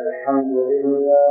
الحمد لله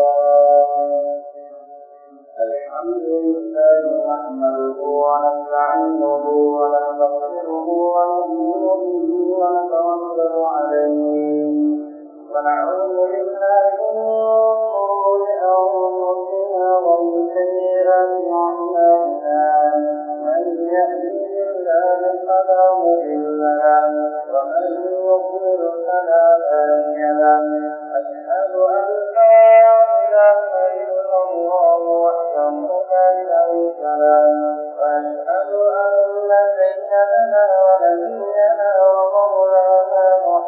الحمد لله نحمده ونستعينه ونستغفره ونؤمن به ونتوكل عليه ونعوذ بالله من شرور انفسنا ومن سيئات اعمالنا من يهده الله فلا مضل له ومن يضلل فلا هادي له اشهد ان لا اله الا الله وحده لا شريك له واشهد ان سيدنا ونبينا ومولانا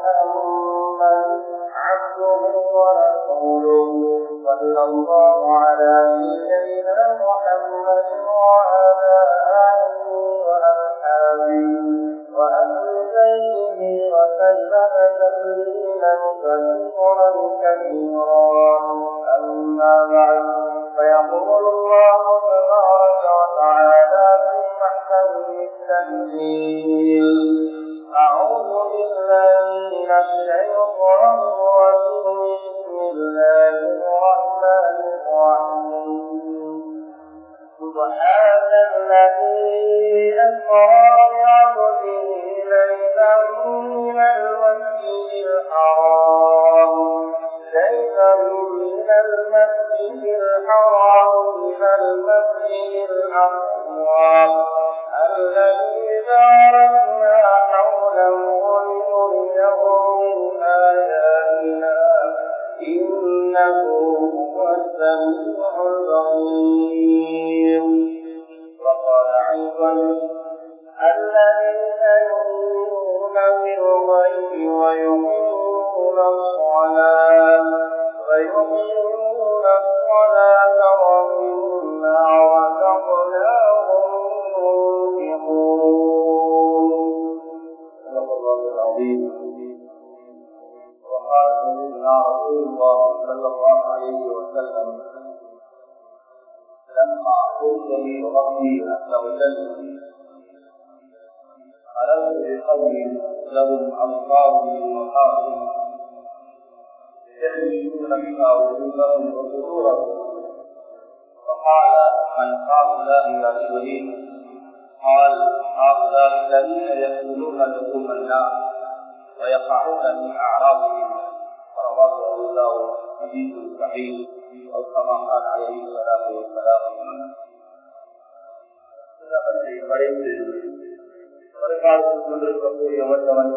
محمد عبده ورسوله صلى الله على سيدنا محمد وعلى اله واصحابه واهل بيته وسلم تسليما كثيرا كثيرا اما بعد فيقول الله تبارك وتعالى في محكمه التنزيل أعوذ بالله من الشيطان الرجيم بسم الله الرحمن الرحيم سبحان الذي أسرى بعبده ليلا من المسجد الحرام ليلا من المسجد الحرام إلى المسجد الأقصى الذي باركنا حوله لنريه من آياتنا إنه هو السميع البصير وقال أيضا الذين يؤمنون بالغيب ويقيمون الصلاة ويقيمون الصلاة ومما رزقناهم ينفقون صدق الله العظيم وقال سيدنا رسول الله صلى الله عليه وسلم لما قلت لي ربي عز وجل خلقت بقوم لهم أبصار ومخاطر يحملون بها وجوههم وصدورهم فقال من هؤلاء يا جبريل قال هؤلاء الذين يدخلون لحوم النار ويقعون في اعراضهم رواه ابو داود حديث صحيح او كما قال عليه الصلاه والسلام படைத்து பரிபாலித்துக் கொண்டிருக்கக்கூடிய வல்லவன்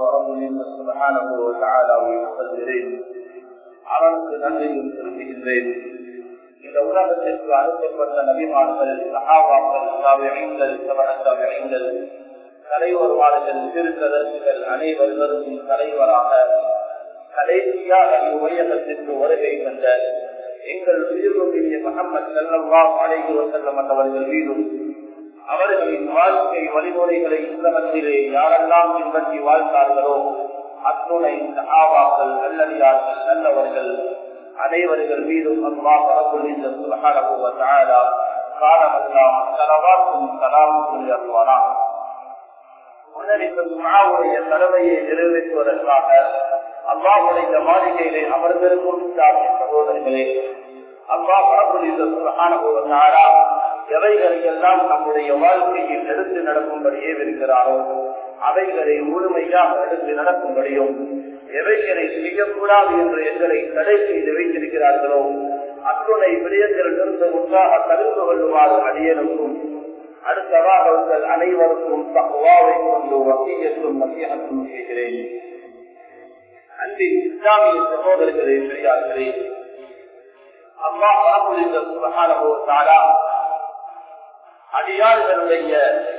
சொல்கிறேன் அவனுக்கு நன்றியும் செலுத்துகின்றேன் இந்த உலகத்திற்கு அனுப்பப்பட்ட நபிமார்கள் சகாபாக்கள் தாவியங்கள் சபனத்தாவியங்கள் தலைவர்வார்கள் திருக்கதர்சிகள் அனைவர்களுக்கும் தலைவராக கடைசியாக இவ்வையகத்திற்கு வருகை தந்த எங்கள் உயிர்வுடைய முகமது செல்லவா அழைகு செல்லம் அவர்கள் மீதும் அவர்களின் வாழ்க்கை வழிமுறைகளை உலகத்திலே யாரெல்லாம் பின்பற்றி வாழ்ந்தார்களோ அத்துணை சகாபாக்கள் நல்லடியார்கள் நல்லவர்கள் அனைவர்கள் மீதும் அல்லாஹ் வரக்கூடிய சுபஹானஹு வ தஆலா காலமெல்லாம் ஸலவாத்தும் ஸலாமும் சொல்லியருவானா முன்னறிந்த துஆவுடைய கடமையை நிறைவேற்றுவதற்காக அல்லாஹுடைய மாளிகையிலே அமர்ந்திருக்கும் இஸ்லாமிய சகோதரர்களே அல்லாஹ் வரக்கூடிய சுபஹானஹு வ தஆலா எவைகளை எல்லாம் நம்முடைய வாழ்க்கையில் எடுத்து நடக்கும்படியே இருக்கிறாரோ அவைகளை முழுமையாக எடுத்து நடக்கும்படியும் எவைகளை செய்யக்கூடாது என்று எங்களை தடை செய்து வைத்திருக்கிறார்களோ அத்துணை விடயத்திலிருந்து உற்சாக தடுத்து கொள்ளுமாறு அடியனுக்கும் அடுத்ததாக உங்கள் அனைவருக்கும் தகுவாவை கொண்டு வசியத்தும் மத்தியத்தும் செய்கிறேன் அன்பின் இஸ்லாமிய சகோதரர்களே பெரியார்களே அம்மா வரப்புரிந்த சுபகானவோ தாரா அடியார்களுடைய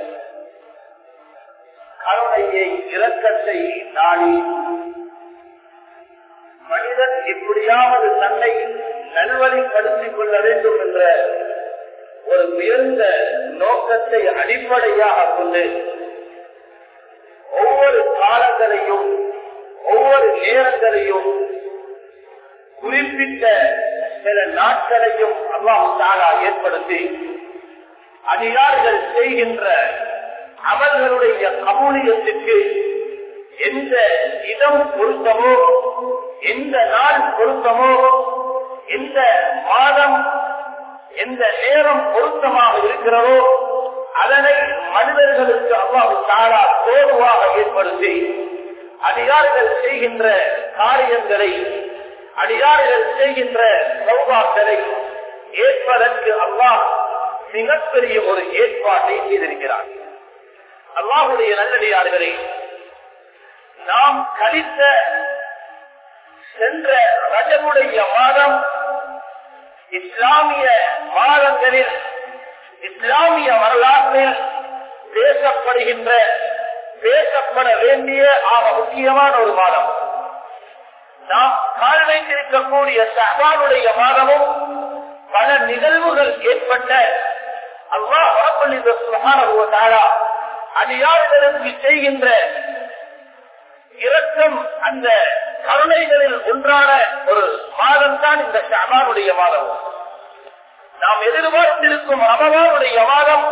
கருணையை இரக்கத்தை நாடி மனிதன் எப்படியாவது தன்னை நல்வழிப்படுத்திக் கொள்ள வேண்டும் என்ற ஒரு உயர்ந்த நோக்கத்தை அடிப்படையாக கொண்டு ஒவ்வொரு காலங்களையும் ஒவ்வொரு நேரங்களையும் குறிப்பிட்ட சில நாட்களையும் அல்லாஹ் தாலா ஏற்படுத்தி அடியார்கள் செய்கின்ற அவர்களுடைய கபூலியத்திற்கு எந்த இடம் பொருத்தமோ எந்த நாள் பொருத்தமோ எந்த மாதம் எந்த நேரம் பொருத்தமாக இருக்கிறதோ அதனை மனிதர்களுக்கு அல்லாஹு தாரா தோதுவாக ஏற்படுத்தி அடியார்கள் செய்கின்ற காரியங்களை அடியார்கள் செய்கின்ற சௌபாக்களை ஏற்பதற்கு அல்லாஹ் மிகப்பெரிய ஒரு ஏற்பாட்டை செய்திருக்கிறார் அல்லாஹுடைய நல்லடியார்களை நாம் கழித்த சென்ற ரஜமுடைய மாதம் இஸ்லாமிய மாதங்களில் இஸ்லாமிய வரலாற்றில் பேசப்படுகின்ற பேசப்பட வேண்டிய ஆக முக்கியமான ஒரு மாதம் நாம் கால் வைத்திருக்கக்கூடிய சஹானுடைய மாதமும் பல நிகழ்வுகள் ஏற்பட்ட அல்லாஹ் அடியார்களுக்கு செய்கின்ற இரக்கம் அந்த கருணைகளில் ஒன்றான ஒரு மாதம் தான் இந்த ஷாபானுடைய மாதம் நாம் எதிர்பார்த்திருக்கும் ரமதானுடைய மாதம்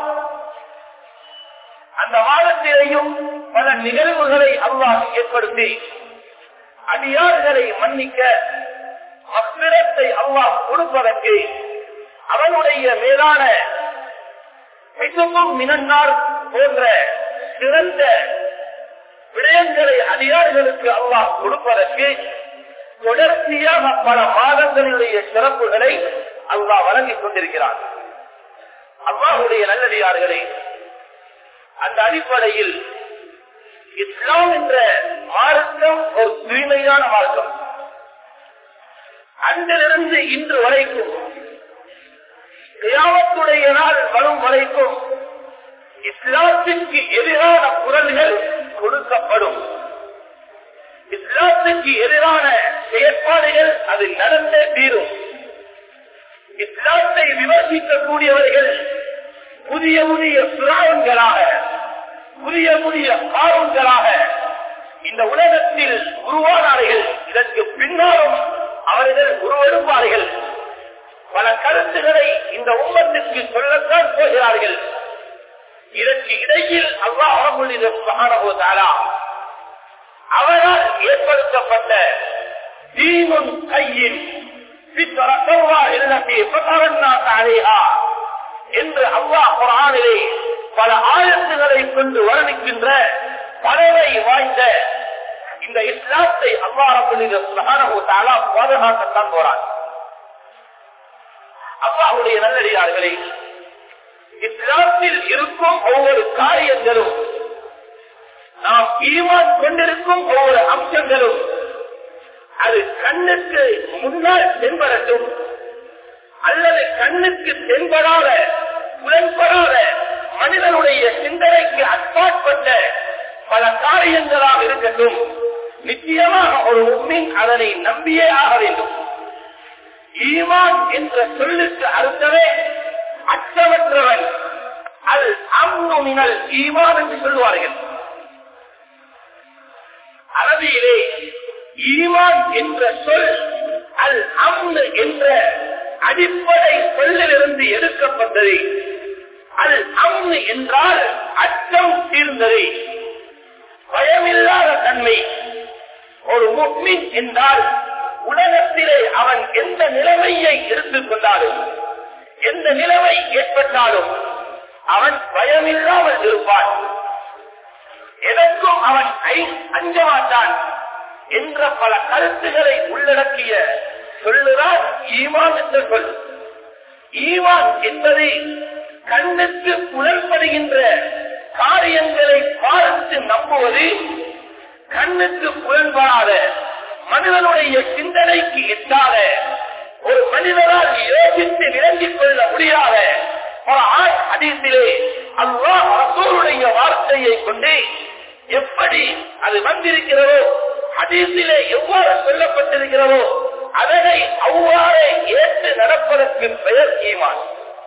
அந்த மாதத்திலேயும் பல நிகழ்வுகளை அல்லாஹ் ஏற்படுத்தி அடியார்களை மன்னிக்க அப்பிரத்தை அல்லாஹ் கொடுப்பதற்கு அவனுடைய மேலான மிகவும் மினன்னார் போன்ற சிறந்த விடயங்களை அதிகாரிகளுக்கு அல்லாஹ் கொடுப்பதற்கு தொடர்ச்சியாக பல மாதங்களினுடைய சிறப்புகளை அல்லாஹ் வழங்கிக் கொண்டிருக்கிறார் அல்லாஹுடைய நல்லடியார்களே அந்த அடிப்படையில் இஸ்லாம் என்ற மார்க்கம் ஒரு தூய்மையான மார்க்கம் அன்றிலிருந்து இன்று வரைக்கும் கியாமத்துடைய நாள் வரும் வரைக்கும் இஸ்லாத்திற்கு எதிரான குரல்கள் கொடுக்கப்படும் இஸ்லாத்துக்கு எதிரான செயற்பாடுகள் அது நடந்தே தீரும் இஸ்லாத்தை விமர்சிக்கக்கூடியவர்கள் புதிய புதிய சுராவங்களாக புதிய புதிய காரணங்களாக இந்த உலகத்தில் உருவானார்கள் இதற்கு பின்னாலும் அவர்கள் உருவெடுப்பார்கள் பல கருத்துக்களை இந்த உம்மத்திற்கு சொல்லத்தான் போகிறார்கள் இதற்கு இடையில் அல்லாஹாலா அவரால் ஏற்படுத்தப்பட்ட தீமுன் கையில் என்று அல்லாஹ் குரானிலே பல ஆயத்துகளை கொண்டு வர்ணிக்கின்ற பலவை வாய்ந்த இந்த இஸ்லாத்தை அல்லாஹாலா பாதுகாக்கத்தான் போறார் அல்லாஹுடைய நல்லடியார்களே இஸ்லாத்தில் இருக்கும் ஒவ்வொரு காரியங்களும் நாம் ஈமான் கொண்டிருக்கும் ஒவ்வொரு அம்சங்களும் அது கண்ணுக்கு முன்னால் தென்படட்டும் அல்லது கண்ணுக்கு தென்படாத புலன்படாத மனிதனுடைய சிந்தனைக்கு அப்பாற்பட்ட பல காரியங்களாக இருக்கட்டும் நிச்சயமாக ஒரு உண்மின் அதனை நம்பியே ஆக வேண்டும் ஈமான் என்ற சொல்லுக்கு அர்த்தமே அச்சமற்றவன் அது அம்னுமினல் ஈமான் என்று சொல்லுவார்கள் அரபியிலே ஈமான் என்ற சொல் அல் அம்னு என்ற அடிப்படை சொல்லிலிருந்து எடுக்கப்பட்டது அல் அம்னு என்றால் அச்சம் தீர்ந்தது பயமில்லாத தன்மை ஒரு முக்மின் என்றால் உலகத்திலே அவன் எந்த நிலைமையை எடுத்துக் கொண்டாலும் எந்த நிலைமை ஏற்பட்டாலும் அவன் பயமில்லாமல் இருப்பான் எதற்கும் அவன் அஞ்ச மாட்டான் என்ற பல கருத்துக்களை உள்ளடக்கிய சொல்லுதான் ஈமான் என்ற சொல் ஈமான் என்பது கண்ணுக்கு புலன்படுகின்ற காரியங்களை பார்த்து நம்புவது கண்ணுக்கு புலன்படாத மனிதனுடைய சிந்தனைக்கு எட்டாத ஒரு மனிதனால் யோசித்து விளங்கிக் கொள்ள முடியாத ஒரு ஆண் அதிசிலே அல்லாஹ் ரசூருடைய வார்த்தையை கொண்டு எப்படி அது வந்திருக்கிறதோ ஹதீஸிலே எவ்வாறு சொல்லப்பட்டிருக்கிறதோ அதனை அவ்வாறே ஏற்று நடப்பதற்கு பெயர் ஈமான்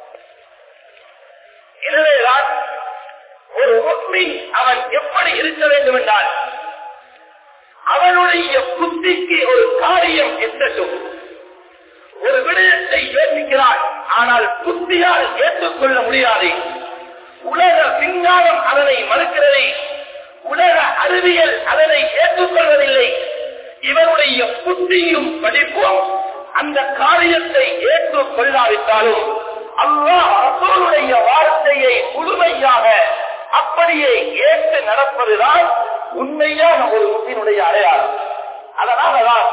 எனவேதான் ஒரு முஸ்லிம் அவன் எப்படி இருக்க வேண்டும் என்றால் அவனுடைய புத்திக்கு ஒரு காரியம் எட்டட்டும் ஒரு விடயத்தை யோசிக்கிறான் ஆனால் புத்தியால் ஏற்றுக்கொள்ள முடியாது உலக விஞ்ஞானம் அதனை மறுக்கிறது உலக அறிவியல் அதனை ஏற்றுக்கொள்வதில்லை இவருடைய புத்தியும் படிப்பும் அந்த காரியத்தை ஏற்றுக் கொள்ளாவிட்டாலும் அல்லாஹ் ரசூலுடைய வார்த்தையை முழுமையாக அப்படியே ஏற்று நடப்பதுதான் உண்மையான ஒரு முத்தினுடைய அடையாளம் அதனாலதான்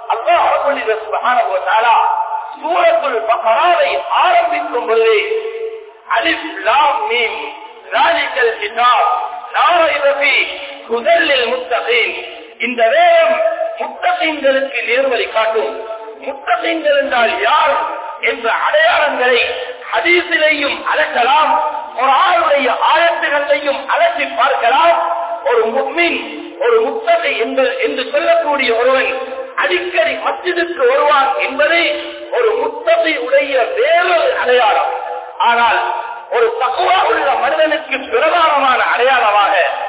அல்லாஹ் சூரத்துல் பகராவை ஆரம்பிக்கும் பொழுதே அலிப் லாம் மீம் ذلك الكتاب لا ريب فيه هدى للمتقين இந்த வேதம் முத்தகீன்களுக்கு நேர்வழி காட்டும் முத்தகீன்கள் என்றால் யார் என்ற அடையாளங்களை ஹதீசிலையும் அலக்கலாம் ஒரு ஆளுடைய ஆயத்துகளையும் அலசி பார்க்கலாம் ஒரு முக்மின் ஒரு முத்தகை என்று சொல்லக்கூடிய ஒருவன் அடிக்கடி மஸ்ஜிதுக்கு வருவான் என்பது ஒரு முத்தகை உடைய வேறொரு அடையாளம் ஆனால் ஒரு தக்குவா உள்ள மனிதனுக்கு பிரதானமான அடையாளமாக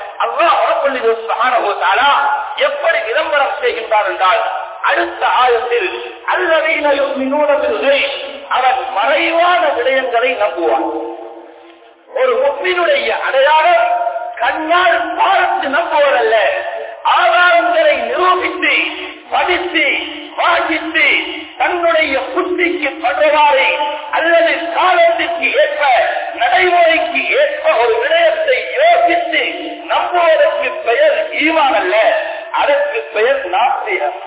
அல்லாஹ் எப்படி விளம்பரம் செய்கின்றார் என்றால் அடுத்த ஆயத்தில் அல்லவீன அவன் மறைவான விடயங்களை நம்புவான் ஒரு முக்மினுடைய அடையாளம் கண்ணால் பார்த்து நம்புவதல்ல ஆதாரங்களை நிரூபித்து படித்து வாசித்து தன்னுடைய புத்திக்கு படுவாரை அல்லது காலத்திற்கு ஏற்ப நடைமுறைக்கு ஏற்ப ஒரு விடயத்தை யோசித்து நம்புவதற்கு பெயர் ஈவான் அல்ல அதற்கு பெயர் நாஸ்திகம்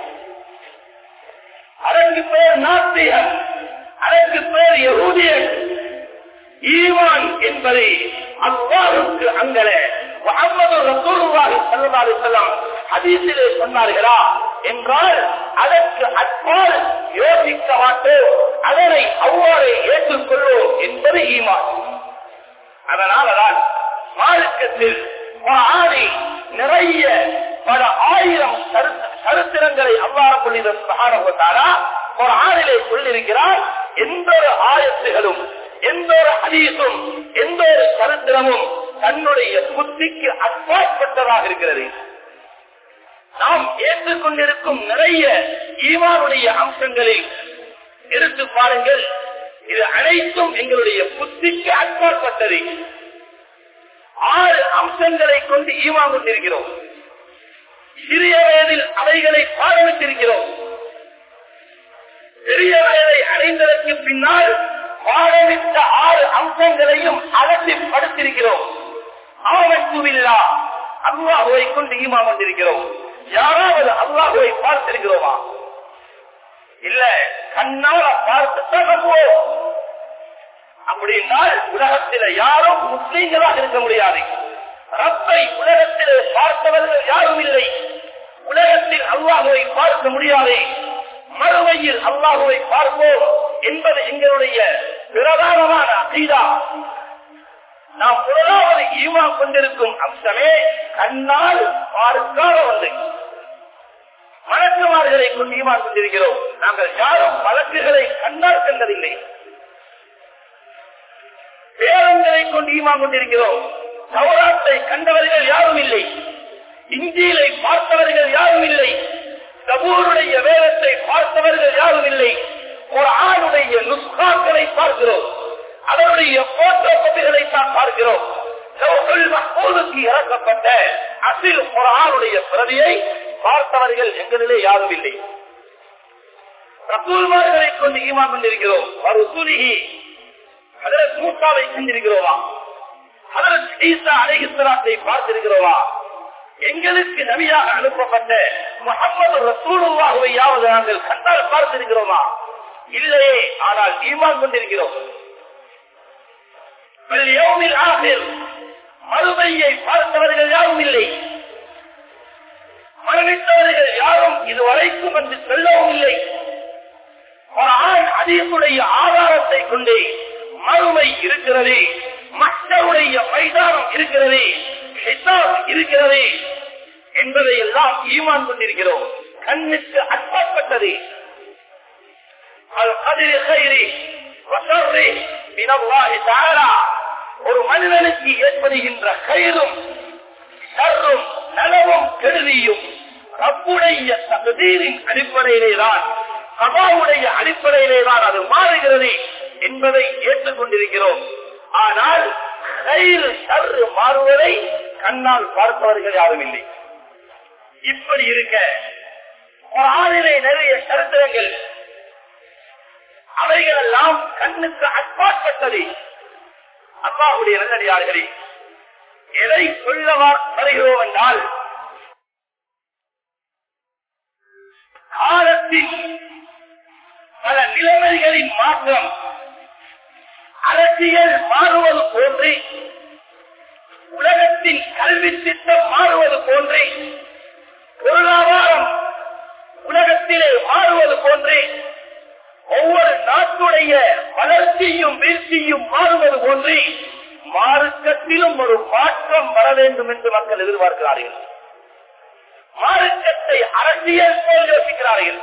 அதற்கு பெயர் நாஸ்திகம் அதற்கு பெயர் யகூதியன் ஈவான் என்பதை அல்லாவுக்கு அங்கல முகமது ரசூலுல்லாஹி ஸல்லல்லாஹு அலைஹி வஸல்லம் ஹதீஸிலே சொன்னார்களா என்றால் அதற்கு அப்பால் யோசிக்க மாட்டோம் அதனை அவ்வாறே ஏற்றுக்கொள்வோம் என்பது ஈமான் அதனாலதான் மார்க்கத்தில் ஆணி நிறைய பல ஆயிரம் சரித்திரங்களை அவ்வாறு கொள்ளிருந்தாரா ஒரு ஆணிலே சொல்லியிருக்கிறார் எந்த ஒரு ஆயத்துகளும் எந்த ஒரு ஹதீஸும் எந்த ஒரு சரித்திரமும் தன்னுடைய புத்திக்கு அப்பாற்பட்டதாக இருக்கிறது நாம் ஏற்றுக்கொண்டிருக்கும் நிறைய ஈமானுடைய அம்சங்களில் எடுத்து பாருங்கள் இது அனைத்தும் எங்களுடைய புத்திக்கு அப்பாற்பட்டது ஆறு அம்சங்களை கொண்டு ஈமா கொண்டிருக்கிறோம் சிறிய வயதில் அவைகளை பாரமிட்டிருக்கிறோம் பெரிய வயதை அடைந்ததற்கு பின்னால் பாடமிட்ட ஆறு அம்சங்களையும் அலசி படுத்திருக்கிறோம் ஆவத்துவில்லா அல்லாஹுவை கொண்டு ஈமா கொண்டிருக்கிறோம் யாராவது அல்லாஹுவை பார்த்திருக்கிறோமா இல்ல கண்ணால பார்த்துத்தான் நம்புவோம் அப்படின்னால் உலகத்தில யாரும் முஸ்லீம்களாக இருக்க முடியாது ரப்பை உலகத்தில் பார்த்தவர்கள் யாரும் இல்லை உலகத்தில் அல்லாஹுவை பார்க்க முடியாது மறுமையில் அல்லாஹுவை பார்ப்போம் என்பது எங்களுடைய பிரதானமான அசீதா நாம் முதலாவது ஈமா கொண்டிருக்கும் அம்சமே கண்ணால் பார்க்காத ஒன்று வழக்குமார்களை கொண்டு ஈமான் கொண்டிருக்கிறோம் நாங்கள் யாரும் வழக்குகளை கண்ணால் கண்டதில்லை வேதங்களை கொண்டு ஈமான் கொண்டிருக்கிறோம் சௌராத்தை கண்டவர்கள் யாரும் இல்லை இந்தியிலை பார்த்தவர்கள் யாரும் இல்லை சபூருடைய வேதத்தை பார்த்தவர்கள் யாரும் இல்லை ஒரு ஆணுடைய நுஸ்காக்களை பார்க்கிறோம் அதனுடைய போட்டோ கபிகளை தான் பார்க்கிறோம் மஹூதுக்கு இறக்கப்பட்ட அசில் ஒரு ஆணுடைய பிரதியை பார்த்தவர்கள் எங்களிலே யாரும் இல்லை ரசூல்மார்களை கொண்டு ஈமா கொண்டிருக்கிறோம் ஒரு சுலிகி அதற்கு மூத்தாவை செஞ்சிருக்கிறோமா அதற்கு ஈசா அலைகிஸ்வராத்தை பார்த்திருக்கிறோமா எங்களுக்கு நபியாக அனுப்பப்பட்ட முகமது ரசூலுல்லாஹுவையாவது நாங்கள் கண்டால் பார்த்திருக்கிறோமா இல்லையே ஆனால் ஈமான் கொண்டிருக்கிறோம் மறுமையை பார்த்தவர்கள் யாரும் இல்லை மரணித்தவர்கள் யாரும் இதுவரைக்கும் என்று சொல்லவும் இல்லை ஒரு ஆண் அதிகமுடைய ஆதாரத்தை கொண்டு மறுமை இருக்கிறது மக்களுடைய மைதானம் இருக்கிறது இருக்கிறது என்பதை எல்லாம் ஈமான் கொண்டிருக்கிறோம் கண்ணுக்கு அப்பாற்பட்டது ஒரு மனிதனுக்கு ஏற்படுகின்ற கயிறும் சர்றும் நலவும் கெடுதியும் ரப்புடைய தகுதியின் அடிப்படையிலே தான் சபாவுடைய அடிப்படையிலே தான் அது மாறுகிறது என்பதை ஏற்றுக்கொண்டிருக்கிறோம் ஆனால் கயிறு சர்று மாறுவதை கண்ணால் பார்ப்பவர்கள் யாரும் இல்லை இப்படி இருக்க ஒரு ஆளிலே நிறைய சரித்திரங்கள் அவைகள் எல்லாம் கண்ணுக்கு அப்பாற்பட்டது அல்லாஹுடைய நல்லடியார்களே எதை சொல்ல வருகிறோம் என்றால் காலத்தின் பல நிலைமைகளின் மாற்றம் அரசியல் மாறுவது போன்றே உலகத்தின் கல்வி திட்டம் மாறுவது போன்றே பொருளாதாரம் உலகத்திலே மாறுவது போன்றே ஒவ்வொரு நாட்டுடைய வளர்ச்சியும் வீழ்ச்சியும் மாறுவது போன்றே மார்க்கத்திலும் ஒரு மாற்றம் வர வேண்டும் என்று மக்கள் எதிர்பார்க்கிறார்கள் மார்க்கத்தை அரசியல் போல் யோசிக்கிறார்கள்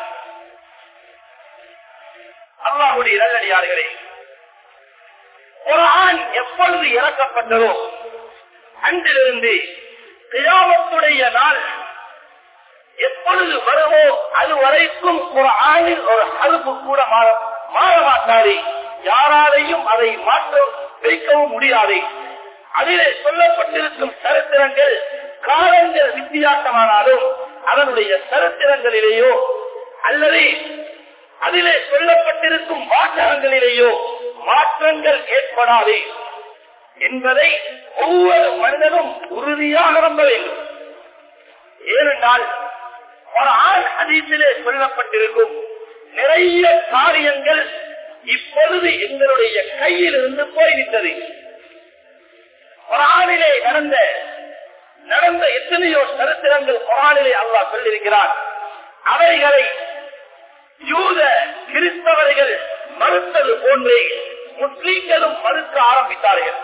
அல்லாஹுடைய நல்லடியார்களே ஒரு ஆண் எப்பொழுது இறக்கப்பட்டதோ அன்றிலிருந்து கிராமத்துடைய நாள் எப்பொழுது வருமோ அது வரைக்கும் ஒரு ஆணில் ஒரு அறுப்பு கூட மாற- மாற மாட்டாது யாராலையும் அதை மாற்ற வைக்கவும் முடியாது அதிலே சொல்லப்பட்டிருக்கும் சரித்திரங்கள் காலங்கள் வித்தியாசமானாலும் அதனுடைய சரித்திரங்களிலேயோ அல்லது அதிலே சொல்லப்பட்டிருக்கும் வாசகங்களிலேயோ மாற்றங்கள் ஏற்படாது என்பதை ஒவ்வொரு மனிதனும் உறுதியாக நம்ப வேண்டும் ஏனென்றால் ஒரு ஆண் ஹதீஸிலே சொல்லப்பட்டிருக்கும் நிறைய காரியங்கள் இப்பொழுது எங்களுடைய கையில் இருந்து போய்விட்டது குரானிலே நடந்த நடந்த எத்தனையோ சரித்திரங்கள் குரானிலே அல்லாஹ் சொல்லியிருக்கிறார் அவைகளை யூத கிறிஸ்தவர்கள் மறுத்தது போன்றே முஸ்லீம்களும் மறுக்க ஆரம்பித்தார்கள்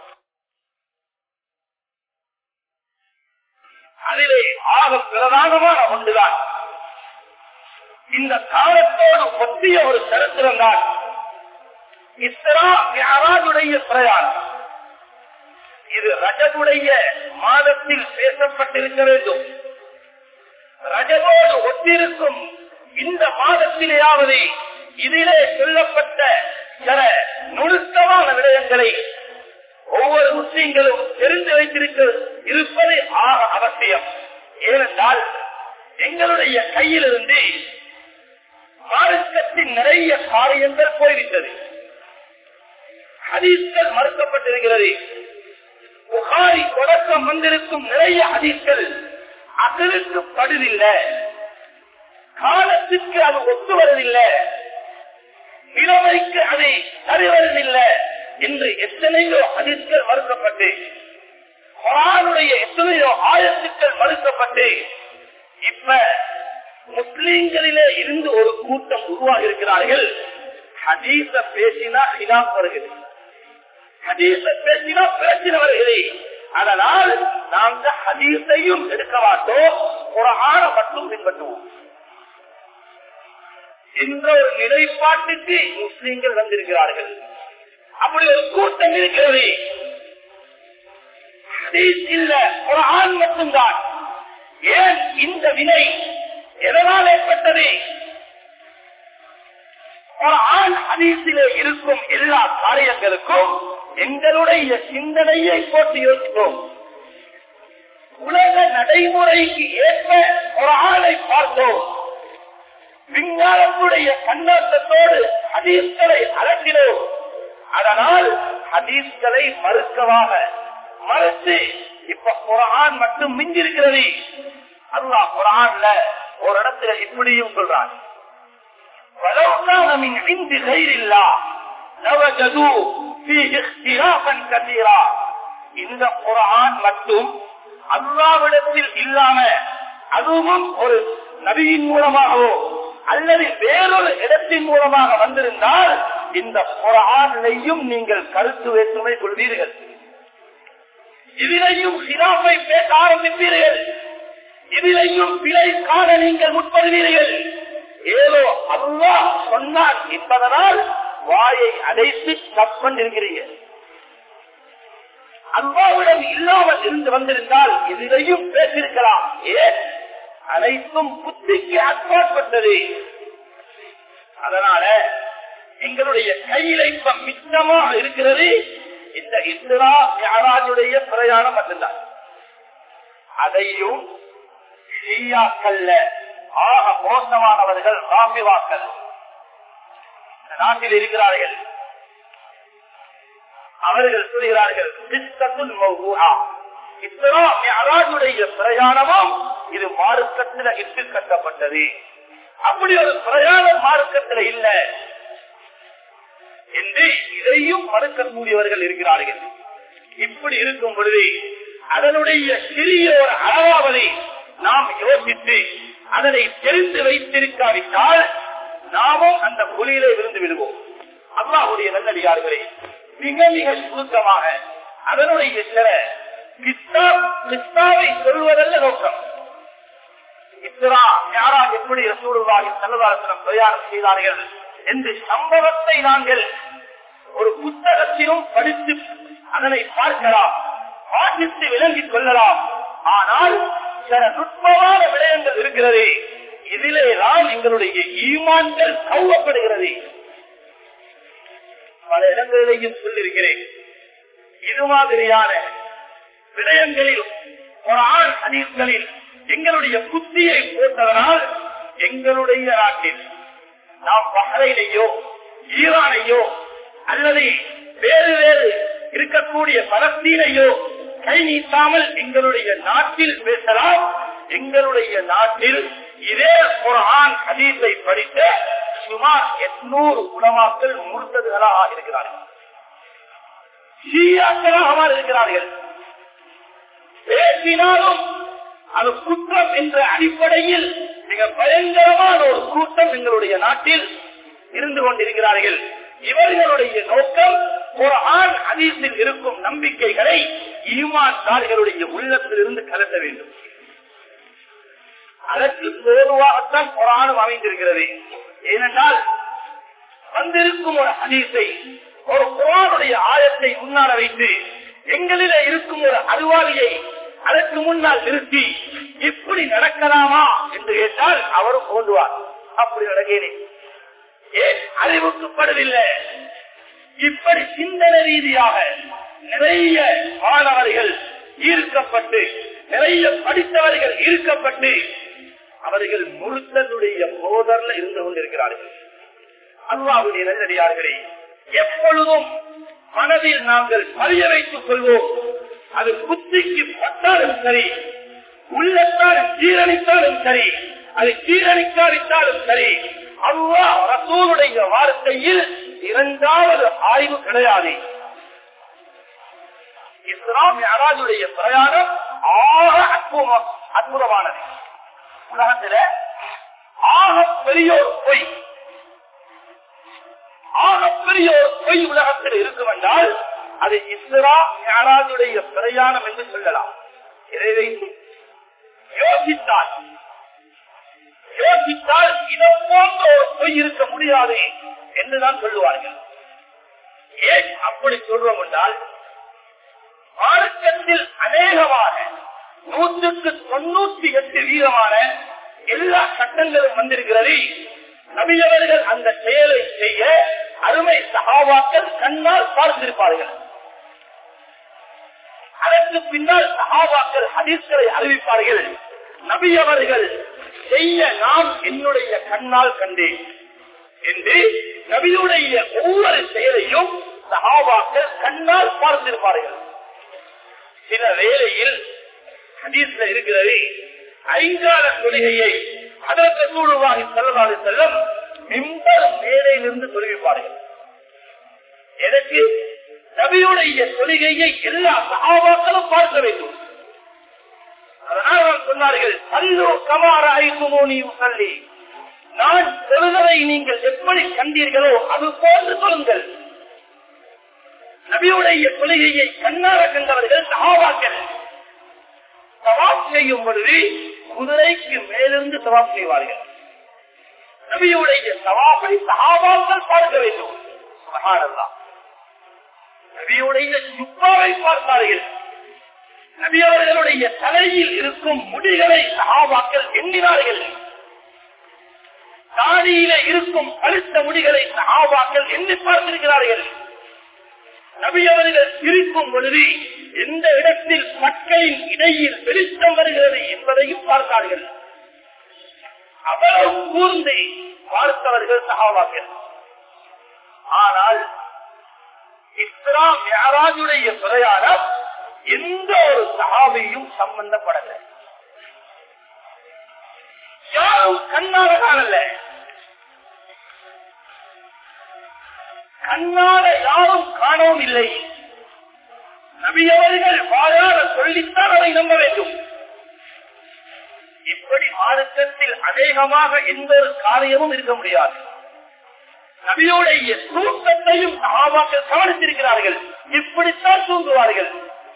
அதிலே ஆக பிரதானமான ஒன்றுதான் இந்த காலத்தோடு ஒத்திய ஒரு சரித்திரம் தான் இஸ்ரா யாராதுடைய பிரயாணம் இது ரஜகுடைய மாதத்தில் பேசப்பட்டிருக்க வேண்டும் ரஜகோடு ஒத்திருக்கும் இந்த மாதத்திலேயாவது இதிலே சொல்லப்பட்ட சில நுணுக்கமான விடயங்களை ஒவ்வொரு முஸ்லீம்களும் தெரிந்து வைத்திருக்க இருப்பது ஆக அவசியம் ஏனென்றால் எங்களுடைய கையிலிருந்து மார்க்கத்தின் நிறைய காரியங்கள் போய்விட்டது ஹதீஸ்கள் மறுக்கப்பட்டிருக்கிறது புகாரி தொடக்கம் வந்திருக்கும் நிறைய ஹதீஸ்கள் அகலுக்கு படுதில்லை காலத்துக்கு அது ஒத்து வருவதில்லை நிலைமைக்கு அதை சரிவருவதில்லை என்று எத்தனையோ ஹதீஸ்கள் மறுக்கப்பட்டு குரானுடைய எத்தனையோ ஆயத்துக்கள் மறுக்கப்பட்டு இப்ப முஸ்லீம்களிலே இருந்து ஒரு கூட்டம் உருவாகி இருக்கிறார்கள் ஹதீச பேசினா ஹிலாப் வருகிறது ஹதீச பேசினா பிரச்சனை வருகிறது அதனால் நாங்க ஹதீஸையும் எடுக்க மாட்டோம் ஒரு ஆணை மட்டும் பின்பற்றுவோம் என்ற ஒரு நிலைப்பாட்டுக்கு முஸ்லீம்கள் வந்திருக்கிறார்கள் அப்படி ஒரு கூட்டம் இருக்கிறது ஹதீஸ் இல்ல ஒரு ஆண் மட்டும்தான் ஏன் இந்த வினை எதனால் ஏற்பட்டது ஒரு ஆண் ஹதீஸிலே இருக்கும் எல்லா காரியங்களுக்கும் எங்களுடைய சிந்தனையை போட்டு யோசிப்போம் உலக நடைமுறைக்கு ஏற்ப ஒரு ஆணை பார்த்தோம் விஞ்ஞானத்துடைய கண்ணோட்டத்தோடு ஹதீஸ்களை அலட்டினோம் அதனால் ஹதீஸ்களை மறுக்கவாக மறுத்து இப்ப குரான் மட்டும் மிஞ்சிருக்கிறது அல்லாஹ் குரான்ல ஒரு இடத்துல இப்படியும் சொல்றான் ولو كان من عند غير الله لوجدوا فيه اختلافا كثيرا இந்த குரான் மட்டும் அல்லாவிடத்தில் இல்லாம அதுவும் ஒரு நபியின் மூலமாகவோ அல்லது வேறொரு இடத்தின் மூலமாக வந்திருந்தால் இந்த குரானையும் நீங்கள் கருத்து வேற்றுமை கொள்வீர்கள் இதிலையும் ஹிராமை பேச ஆரம்பிப்பீர்கள் இதிலையும் பிழை காண நீங்கள் முற்படுவீர்கள் ஏதோ அல்லா சொன்னார் என்பதனால் வாயை அடைத்து தப்பண்டிருக்கிறீர்கள் அல்லாவிடம் இல்லாமல் இருந்து வந்திருந்தால் இதிலையும் பேசியிருக்கலாம் ஏன் அனைத்தும் புத்திக்கு அப்பாற்பட்டது அதனால எங்களுடைய கையில இப்ப மிச்சமாக இருக்கிறது இந்த இந்திரா யாராஜுடைய பிரயாணம் மட்டும்தான் அதையும் ஷியாக்கல்ல ஆக மோசமானவர்கள் ராபிவாக்கள் இந்த நாட்டில் இருக்கிறார்கள் அவர்கள் சொல்கிறார்கள் சித்தத்துல் மௌஹூஹா. இஸ்லாம் மிஅராஜுடைய பிரயாணமும் இது மார்க்கத்தில் இட்டு கட்டப்பட்டது அப்படி ஒரு பிரயாணம் மார்க்கத்தில் இல்ல என்று இதையும் மறுக்கக்கூடியவர்கள் இருக்கிறார்கள் இப்படி இருக்கும் பொழுது அதனுடைய சிறிய ஒரு அளவாவதை நாம் யோசித்து அதனை தெரிந்து வைத்திருக்காவிட்டால் நாமும் அந்த குழியிலே விழுந்து விடுவோம் அல்லாஹுடைய நல்லடியார்களே மிக மிக சுருக்கமாக அதனுடைய சில கிஸ்தா- கிஸ்தாவை சொல்வதல்ல நோக்கம் இஸ்ரா யாரா எப்படி ரசூலுல்லாஹி ஸல்லல்லாஹு பிரயாணம் செய்தார்கள் என்று சம்பவத்தை நாங்கள் ஒரு புத்தகத்திலும் படித்து அதனை பார்க்கலாம் வாசித்து விளங்கிக் கொள்ளலாம் ஆனால் சில நுட்பமான விடயங்கள் இருக்கிறது இதிலே தான் எங்களுடைய ஈமான்கள் கௌவப்படுகிறது பல இடங்களிலேயும் சொல்லிருக்கிறேன் இது மாதிரியான விடயங்களில் ஒரு ஆண் ஹதீஸ்களில் எங்களுடைய புத்தியை போட்டதனால் எங்களுடைய நாட்டில் நாம் பஹ்ரைனையோ ஈரானையோ அல்லது வேறு வேறு இருக்கக்கூடிய பலஸ்தீனையோ கை நீட்டாமல் எங்களுடைய நாட்டில் பேசலாம் எங்களுடைய நாட்டில் இதே ஒரு ஆண் ஹதீஸை படித்த சுமார் எட்நூறு உலமாக்கள் முர்த்ததுகளாக இருக்கிறார்கள் ஷியாக்களாக இருக்கிறார்கள் பேசினாலும் அது குற்றம் என்ற அடிப்படையில் மிக பயங்கரமான ஒரு கூட்டம் எங்களுடைய நாட்டில் இருந்து கொண்டிருக்கிறார்கள் இவர்களுடைய நோக்கம் ஒரு ஆண் அதீசில் இருக்கும் நம்பிக்கைகளை ஈமான்தார்களுடைய உள்ளத்தில் இருந்து கலட்ட வேண்டும் அதற்கு தேர்வாகத்தான் குரானும் அமைந்திருக்கிறது ஏனென்றால் வந்திருக்கும் ஒரு ஹதீஸை ஒரு குரானுடைய ஆயத்தை முன்னால் வைத்து எங்களிலே இருக்கும் ஒரு அறிவாளியை அதற்கு முன்னால் நிறுத்தி இப்படி நடக்கலாமா என்று கேட்டால் அவரும் தோன்றுவார் அப்படி நடக்கிறேன் ஏன் அறிவுக்குப்படவில்லை இப்படி சிந்தனை ரீதியாக நிறைய மாணவர்கள் ஈர்க்கப்பட்டு நிறைய படித்தவர்கள் ஈர்க்கப்பட்டு அவர்கள் முழுத்தனுடைய போதர்ல இருந்து கொண்டிருக்கிறார்கள் அல்லாவுடைய நல்லடியார்களே எப்பொழுதும் மனதில் நாங்கள் பதிய வைத்துக் கொள்வோம் அது புத்திக்கு பட்டாலும் சரி உள்ளத்தால் ஜீரணித்தாலும் சரி அது ஜீரணிக்காவிட்டாலும் சரி அல்லா ரசூலுடைய வார்த்தையில் இரண்டாவது ஆய்வு கிடையாது இஸ்லாம் யாராஜுடைய பிரயாணம் ஆக அற்புதம் அற்புதமானது உலகத்தில ஆக பெரியோர் பொய் ஆக பெரியோர் பொய் உலகத்தில் இருக்கும் என்றால் அது இஸ்ரா யாராஜுடைய பிரயாணம் என்று சொல்லலாம் இதை யோசித்தால் யோசித்தால் இதை போன்ற ஒரு பொய் இருக்க முடியாது என்றுதான் சொல்லுவார்கள் ஏன் அப்படி சொல்றோம் என்றால் மார்க்கத்தில் அநேகமான நூற்றுக்கு தொண்ணூத்தி எட்டு வீதமான எல்லா சட்டங்களும் வந்திருக்கிறது நபியவர்கள் அந்த செயலை செய்ய அருமை சகாவாக்கள் கண்ணால் பார்த்திருப்பார்கள் அதற்கு பின்னால் சகாபாக்கள் ஹதீஸ்களை அறிவிப்பார்கள் நபி அவர்கள் செய்ய நான் என்னுடைய கண்ணால் கண்டேன் என்று நபியுடைய ஒவ்வொரு செயலையும் சகாபாக்கள் கண்ணால் பார்த்திருப்பார்கள் சில வேளையில் ஹதீஸ்ல இருக்கிறது ஐங்கால தொழுகையை அதற்கு சூழ்வாகி செல்லவாறு செல்லும் மிம்பர் மேலையிலிருந்து தொழுவிப்பார்கள் எனக்கு நபியுடைய தொழுகையை எல்லா சகாபாக்களும் பார்க்க வேண்டும் அதனால் அவர் சொன்னார்கள் அல்லோ கமார ஐசுமோனி சொல்லி நான் தொழுதலை நீங்கள் எப்படி கண்டீர்களோ அது போன்று சொல்லுங்கள் நபியுடைய கொள்கையை கண்ணார கண்டவர்கள் சகாபாக்கள் சவாப் செய்யும் பொழுது குதிரைக்கு மேலிருந்து சவாப் செய்வார்கள் நபியுடைய சவாபை சகாபாக்கள் பார்க்க வேண்டும் சுபஹானல்லாஹ். நபியுடைய சுப்பாவை பார்த்தார்கள் நபி அவர்களுடைய தலையில் இருக்கும் முடிகளை சகாபாக்கள் எண்ணினார்கள் தாடியில இருக்கும் பழுத்த முடிகளை சகாபாக்கள் எண்ணி பார்த்திருக்கிறார்கள் நபி அவர்கள் சிரிக்கும் பொழுது எந்த இடத்தில் மக்களின் இடையில் வெளிச்சம் வருகிறது என்பதையும் பார்த்தார்கள் அவ்வளவு கூர்ந்து பார்த்தவர்கள் சகாபாக்கள் ஆனால் இஸ்லாம் யாராஜுடைய பிரயாணம் எந்த ஒரு சகாபியும் சம்பந்தப்படல யாரும் கண்ணால காணல கண்ணால யாரும் காணவும் இல்லை நபியவர்கள் வாயால சொல்லித்தான் அதை நம்ப வேண்டும் இப்படி மார்க்கத்தில் அநேகமாக எந்த ஒரு காரியமும் இருக்க முடியாது நபியுடைய தூக்கத்தையும் சகாபாக்கள் கவனித்திருக்கிறார்கள் இப்படித்தான் தூங்குவார்கள்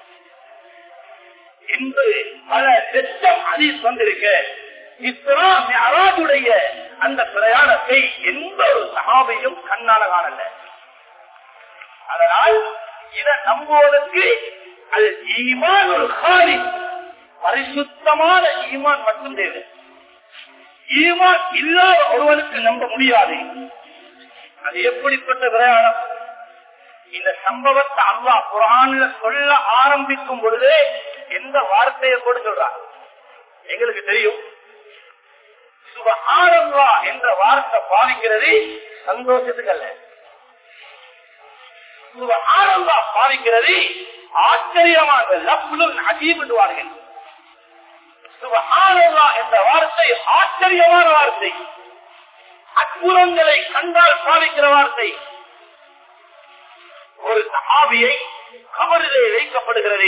இன்று பல லட்சம் அதில் வந்திருக்க இஸ்லாம் அராஜுடைய அந்த பிரயாணத்தை எந்த ஒரு சகாபையும் கண்ணால காணல அதனால் இதை நம்புவதற்கு அது ஈமான் ஒரு காலி பரிசுத்தமான ஈமான் மட்டும் தேவை ஈமான் இல்லாத ஒருவனுக்கு நம்ப முடியாது அது எப்படிப்பட்ட பிரயாணம் இந்த சம்பவத்தை அல்லா குரான்ல சொல்ல ஆரம்பிக்கும் பொழுதே எந்த வார்த்தையை கூட சொல்றான் எங்களுக்கு தெரியும் சுபஹானல்லா என்ற வார்த்தை பாவிக்கிறது சந்தோஷத்துக்கு அல்ல சுபஹானல்லா பாவிக்கிறது ஆச்சரியமாக லப்லுன் அஜீப் என்றுவார்கள் சுபஹானல்லா என்ற வார்த்தை ஆச்சரியமான வார்த்தை அற்புதங்களை கண்டால் பாவிக்கிற வார்த்தை ஒரு சஹாபியை கபரிலே வைக்கப்படுகிறது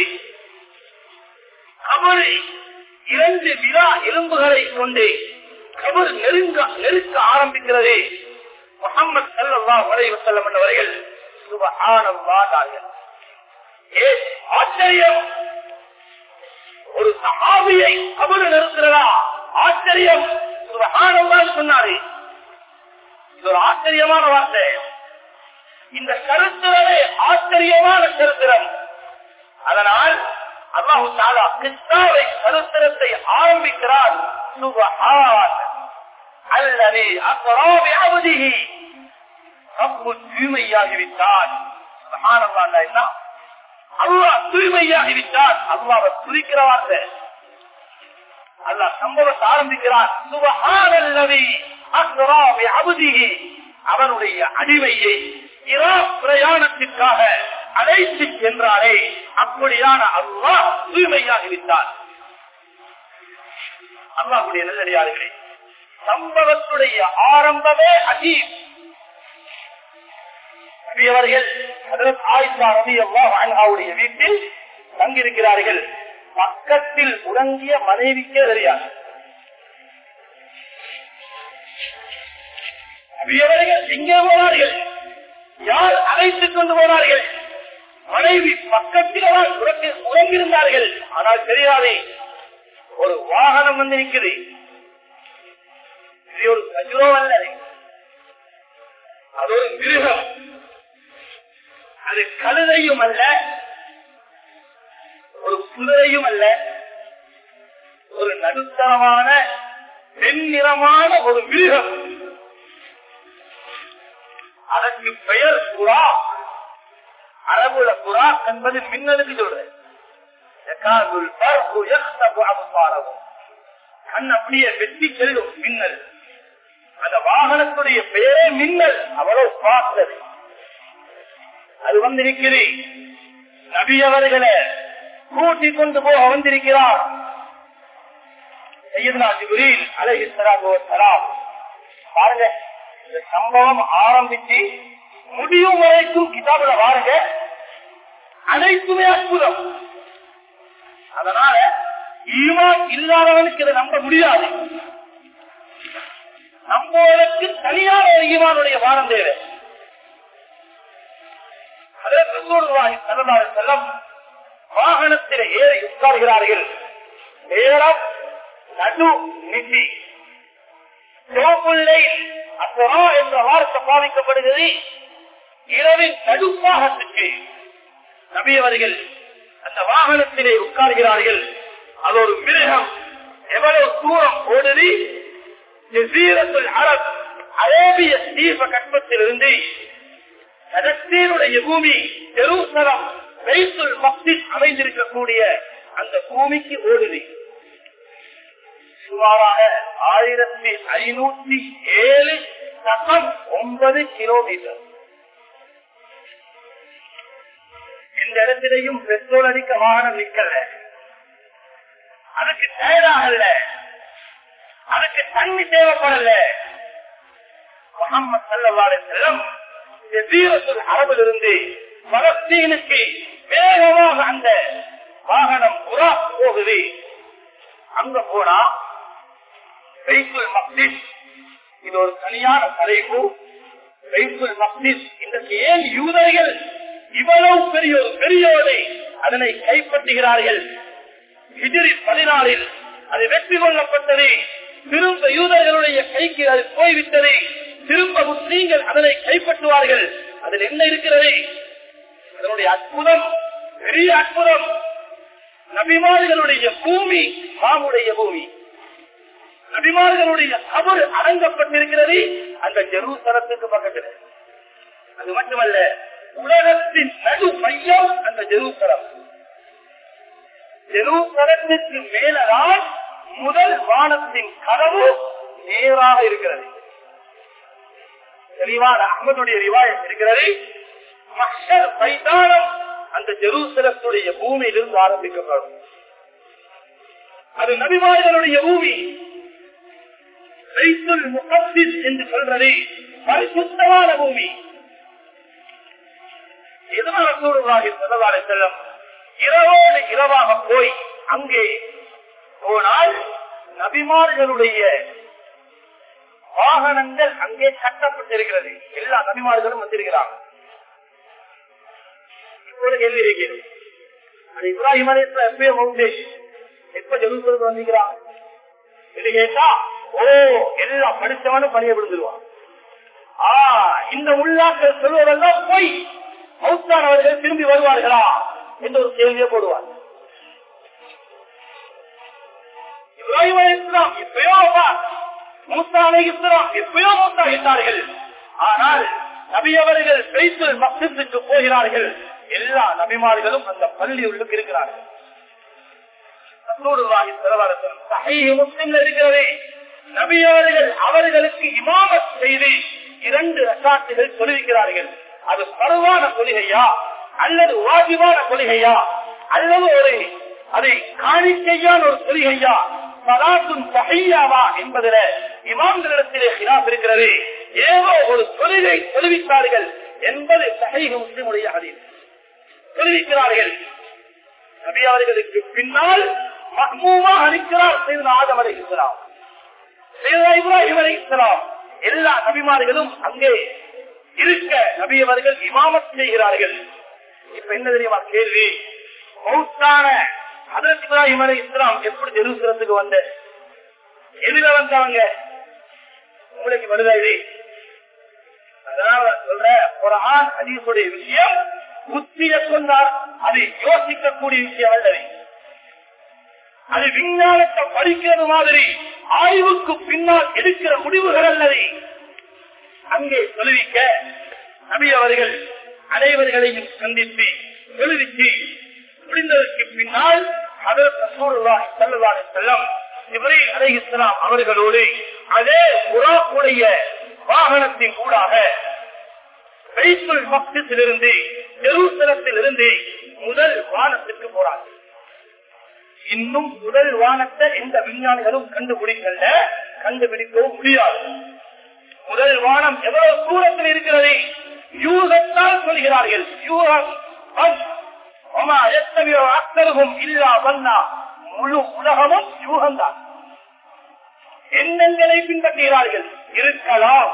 கபரு இரண்டு விழா எலும்புகளை கொண்டு கபர் நெருங்க நெருக்க ஆரம்பிக்கிறது முகமது சல்லா வரைவு செல்லம் என்றவர்கள் சுபஹானல்லாட்டார்கள் ஏ ஆச்சரியம் ஒரு சஹாபியை கபரு நிறுத்துறதா ஆச்சரியம் சுபஹானல்லான்னு சொன்னாரு இது ஒரு ஆச்சரியமான வார்த்தை இந்த கருத்துறவே ஆச்சரியமான சரித்திரம் அதனால் அல்லாஹு தாலா கிறிஸ்தாவை சரித்திரத்தை ஆரம்பிக்கிறார் சுபஹான் அல்லது அக்கராவி அவதிகி ரப்பு தூய்மையாகிவிட்டான் சுபஹானல்லாஹ் என்ன அல்லாஹ் தூய்மையாகிவிட்டான் அல்லாஹ் துதிக்கிற வார்த்தை அல்லாஹ் சம்பவத்தை ஆரம்பிக்கிறார் சுபஹானல்லதி அக்ராவி அபுதிகி அவனுடைய அடிமையை இரா பிரயாணத்திற்காக அழைத்து சென்றாரே அப்படியான அல்லாஹ் தூய்மையாகிவிட்டார் அல்லாஹுடைய நல்லடியார்களே சம்பவத்துடைய ஆரம்பமே அஜீப் நபியவர்கள் ஆயிஷா ரவி அல்லாஹுடைய வீட்டில் தங்கியிருக்கிறார்கள் பக்கத்தில் உறங்கிய மனைவிக்கே தெரியாது நபியவர்கள் எங்கே போனார்கள் யார் அழைத்துக் கொண்டு போனார்கள் மனைவி பக்கத்தில் உறங்கியிருந்தார்கள் ஆனால் தெரியாதே ஒரு வாகனம் வந்து நிற்குது இது ஒரு கஜுரோ அல்ல அது ஒரு மிருகம் அது கழுதையும் அல்ல ஒரு குதிரையும் அல்ல ஒரு நடுத்தரமான வெண்ணிறமான ஒரு மிருகம் அதற்கு பெயர் புறா அரபுல புறா என்பது மின்னலுக்கு சொல்றேன் கண் அப்படியே வெட்டி செல்லும் மின்னல் அந்த வாகனத்துடைய பெயரே மின்னல் அவ்வளவு பார்த்தது அது வந்திருக்கிறே நபி அவர்களை கூட்டிக் கொண்டு போக வந்திருக்கிறார் பாருங்க இந்த சம்பவம் ஆரம்பிச்சு முடியும் வரைக்கும் கிதாபுல பாருங்க அனைத்துமே அற்புதம் அதனால ஈமான் இல்லாதவனுக்கு இதை நம்ப முடியாது நம்புவதற்கு தனியான ஒரு ஈமானுடைய வாரம் தேவை அதே செல்லம் வாகனத்தில் ஏறி உட்கார்கிறார்கள் நேரம் நடு நிதி சிவப்புள்ளை அசரா என்ற வார்த்தை பாதிக்கப்படுகிறது இரவின் நடுப்பாகத்துக்கு நபியவர்கள் அந்த வாகனத்திலே உட்கார்கிறார்கள் அது ஒரு மிருகம் எவ்வளவு தூரம் ஓடுதி ஜசீரத்துல் அரப் அரேபிய தீப கட்பத்திலிருந்து கடத்தீனுடைய பூமி ஜெருசலம் வைத்துல் மக்திஸ் அமைந்திருக்கக்கூடிய அந்த பூமிக்கு ஓடுதி சுமாராக ஆயிரத்தி ஐநூத்தி ஏழு சதம் ஒன்பது கிலோமீட்டர் இந்த இடத்திலையும் பெட்ரோல் அடிக்க வாகனம் நிக்கல அதுக்கு தயாராகல அதுக்கு தண்ணி தேவைப்படல முகமது சல்லவாறு செல்லம் வீரத்தில் அரபில் இருந்து பலஸ்தீனுக்கு வேகமாக அந்த வாகனம் புறா போகுது அங்க போனா பைத்துல் மக்திஸ் இது ஒரு தனியான தலைப்பு பைத்துல் மக்திஸ் இன்றைக்கு ஏன் யூதர்கள் இவ்வளவு பெரிய ஒரு பெரியோரை அதனை கைப்பற்றுகிறார்கள் ஹிஜிரி பதினாலில் அது வெற்றி கொள்ளப்பட்டது திரும்ப யூதர்களுடைய கைக்கு அது போய்விட்டது திரும்ப முஸ்லீம்கள் அதனை கைப்பற்றுவார்கள் அதில் என்ன இருக்கிறது அதனுடைய அற்புதம் பெரிய அற்புதம் நபிமார்களுடைய பூமி மாமுடைய பூமி நபிமார்களுடைய கபர் அடங்கப்பட்டிருக்கிறது அந்த ஜெருசலத்துக்கு பக்கத்தில் அது மட்டுமல்ல உலகத்தின் நடு மையம் அந்த ஜெருசலம் ஜெருசலத்திற்கு மேலதான் முதல் வானத்தின் கதவு நேராக இருக்கிறது தெளிவான அகமதுடைய ரிவாயம் இருக்கிறது மஷர் மைதானம் அந்த ஜெருசலத்துடைய பூமியிலிருந்து ஆரம்பிக்கப்படும் அது நபிமார்களுடைய பூமி என்று சொல்றது பரிசுத்தமான பூமி எதனால சூழ்நிலை செல்லவாறு செல்லம் இரவோடு இரவாக போய் அங்கே போனால் நபிமார்களுடைய வாகனங்கள் அங்கே கட்டப்பட்டிருக்கிறது எல்லா நபிமார்களும் வந்திருக்கிறாங்க இப்போது கேள்வி இருக்கிறது அது இப்ராஹிம் அலிஸ்ல எப்பயோ பவுண்டேஷன் எப்ப ஜெருசலத்துக்கு வந்திருக்கிறாங்க இது கேட்டா ஓ எல்லாம் படித்தவனும் பணிய விழுந்துருவான் ஆ இந்த உள்ளாக்கள் சொல்வதெல்லாம் போய் மௌத்தானவர்கள் திரும்பி வருவார்களா என்று ஒரு கேள்வியை போடுவார் இப்ராஹிம் அலிஸ்லாம் எப்பயோ மூத்தா அலைகிஸ்லாம் எப்பயோ மூத்தாகிட்டார்கள் ஆனால் நபி அவர்கள் பேசு மக்சத்துக்கு போகிறார்கள் எல்லா நபிமார்களும் அந்த பள்ளி உள்ளுக்கு இருக்கிறார்கள் இருக்கிறது நபி அவர்கள் அவர்களுக்கு இமாமத் செய்து இரண்டு ரசாட்டுகள் சொல்லிருக்கிறார்கள் அது பருவான கொள்கையா அல்லது வாஜிபான கொள்கையா அல்லது ஒரு அதை காணிக்கையான ஒரு கொள்கையா சலாத்தும் சகையாவா என்பதில் இமாம்களிடத்திலே ஹிலாப் இருக்கிறது ஏதோ ஒரு தொழிலை தொழுவித்தார்கள் என்பது சகைக முஸ்லிமுடைய அதில் தொழுவிக்கிறார்கள் நபி அவர்களுக்கு பின்னால் மஹ்மூமாக அளிக்கிறார் செய்த ஆதம் அலைகிறார் இப்ராஹிம் அலைகிறார் எல்லா நபிமார்களும் அங்கே இருக்க நபி அவர்கள் இமாமத் செய்கிறார்கள் இப்ப என்ன தெரியுமா கேள்வி மௌத்தான அதற்கு இப்ராஹிம் அலை இஸ்லாம் எப்படி ஜெருசலத்துக்கு வந்த எதுல வந்தவங்க உங்களுக்கு வருதா இது அதனால சொல்ற ஒரு ஆண் ஹதீசுடைய விஷயம் புத்திய சொன்னார் அதை யோசிக்கக்கூடிய விஷயம் அல்லது அது விஞ்ஞானத்தை படிக்கிறது மாதிரி ஆய்வுக்கு பின்னால் எடுக்கிற முடிவுகள் அல்லது அங்கே தொழுவிக்க நபி அவர்கள் அனைவர்களையும் சந்தித்து தொழுவித்து முடிந்ததற்கு பின்னால் செல்லம் இவரை அலைஹிஸ்லாம் அவர்களோடு அதே உராக்குடைய வாகனத்தின் கூடாக இருந்து ஜெருசலத்தில் இருந்து முதல் வானத்திற்கு போறார்கள் இன்னும் முதல் வானத்தை எந்த விஞ்ஞானிகளும் கண்டுபிடிக்கல கண்டுபிடிக்கவும் முடியாது முதல் வானம் எவ்வளவு தூரத்தில் இருக்கிறது யூகத்தால் சொல்கிறார்கள் யூகம் அத்தருகும் இல்லா வண்ணா முழு உலகமும் யூகம்தான் எண்ணங்களை பின்பற்றுகிறார்கள் இருக்கலாம்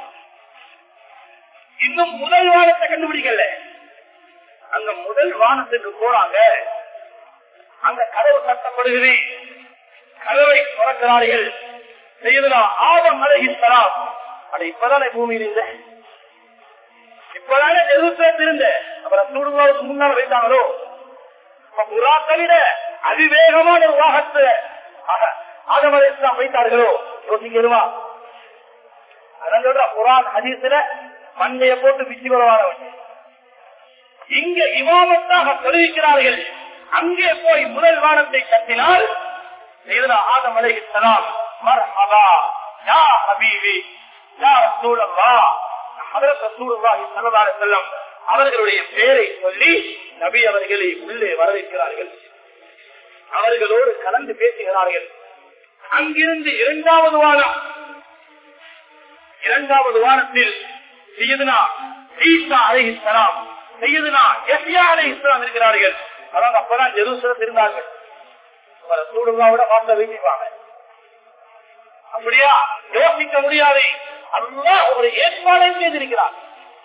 இன்னும் முதல் வானத்தை கண்டுபிடிக்கல அந்த முதல் வானத்துக்கு போறாங்க அந்த கதவு கட்டப்படுகிறது கதவை திறக்கிறார்கள் செய்தா ஆதம் அழகித்தலாம் அது இப்பதானே பூமியில் இல்லை இப்பதானே ஜெருசலம் இருந்த அப்புறம் சூடுவாவுக்கு முன்னால் வைத்தாங்களோ புறாத்தை விட அதிவேகமான ஒரு வாகத்தை ஆதம் அழகிஸ்லாம் வைத்தார்களோ யோசிக்கிறவா அதான் சொல்ற குரான் ஹதீஸ்ல மண்ணைய போட்டு பிச்சு வருவானவன் இங்க இமாமத்தாக தெரிவிக்கிறார்கள் அங்கே போய் முதல் வானத்தை கட்டினால் سيدنا آدم عليه السلام مرحبا يا حبيبي يا رسول الله حضرت رسول الله صلى الله عليه وسلم அவர்களுடைய பெயரை சொல்லி நபி அவர்களை உள்ளே வரவேற்கிறார்கள் அவர்களோடு கலந்து பேசுகிறார்கள் அங்கிருந்து இரண்டாவது வாரம் இரண்டாவது வாரத்தில் செய்யுதுனா ஈசா அலை இஸ்லாம் செய்யுதுனா எஸ்யா அலை இஸ்லாம் இருக்கிறார்கள் அவங்க அப்பதான் ஜெருசலம் இருந்தார்கள் சூடுல்லாவோட பார்த்த வைப்பாங்க அப்படியா யோசிக்க முடியாது அல்லா ஒரு ஏற்பாடை செய்திருக்கிறார்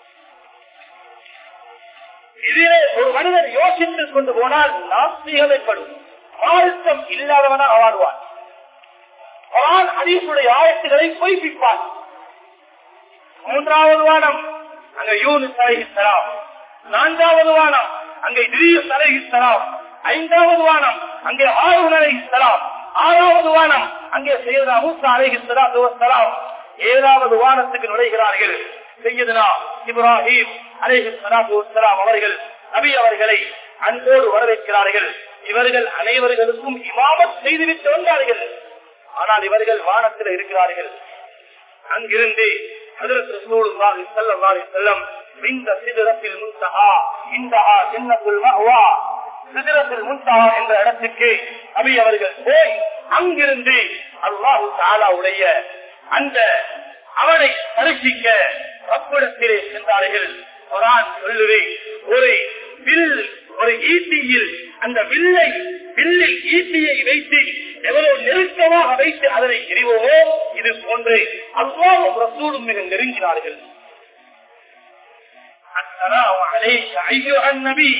இதிலே ஒரு மனிதன் யோசித்துக் கொண்டு போனால் நாஸ்திகமைப்படும் மாறுத்தம் இல்லாதவனாக வாழ்வான் குரான் ஹதீஸுடைய ஆயத்துகளை பொய்ப்பிப்பான் மூன்றாவது வானம் அங்க யூனிஸ் அலைஹிஸ்ஸலாம் நான்காவது வானம் அங்கே இத்ரீஸ் அலைஹிஸ்ஸலாம் ஐந்தாவது வானம் அங்கே ஆரூன் அலைஹிஸ்ஸலாம் ஆறாவது வானம் அங்கே செய்யதா மூசா அலைஹிஸ்ஸலாத்து வஸ்ஸலாம் ஏழாவது வானத்துக்கு நுழைகிறார்கள் செய்யதுனா இப்ராஹிம் அலைஹிஸ்ஸலாத்து வஸ்ஸலாம் அவர்கள் நபி அவர்களை அன்போடு வரவேற்கிறார்கள் இவர்கள் அனைவர்களுக்கும் இமாமத் செய்துவிட்டு வந்தார்கள் ஆனால் இவர்கள் வானத்தில் இருக்கிறார்கள் அங்கிருந்து ஹஜரத் ரசூலுல்லாஹி ஸல்லல்லாஹு அலைஹி வஸல்லம் இந்த சிதறத்தில் முன்தஹா இந்தஹா ஜன்னத்துல் மஅவா சிதறத்தில் முன்தஹா என்ற இடத்துக்கு நபி அவர்கள் போய் அங்கிருந்து அல்லாஹ் தஆலாவுடைய அந்த அவனை தரிசிக்க ரப்பிடத்திலே சென்றார்கள் குரான் சொல்லுவே ஒரு வில் ஒரு ஈட்டியில் அந்த வில்லை வில்லில் ஈட்டியை வைத்து எவ்வளவு நெருக்கமாக வைத்து அதனை எறிவோமோ இது போன்று அல்லாவும் ரசூலும் மிக நெருங்கினார்கள் السلام عليك أيها النبي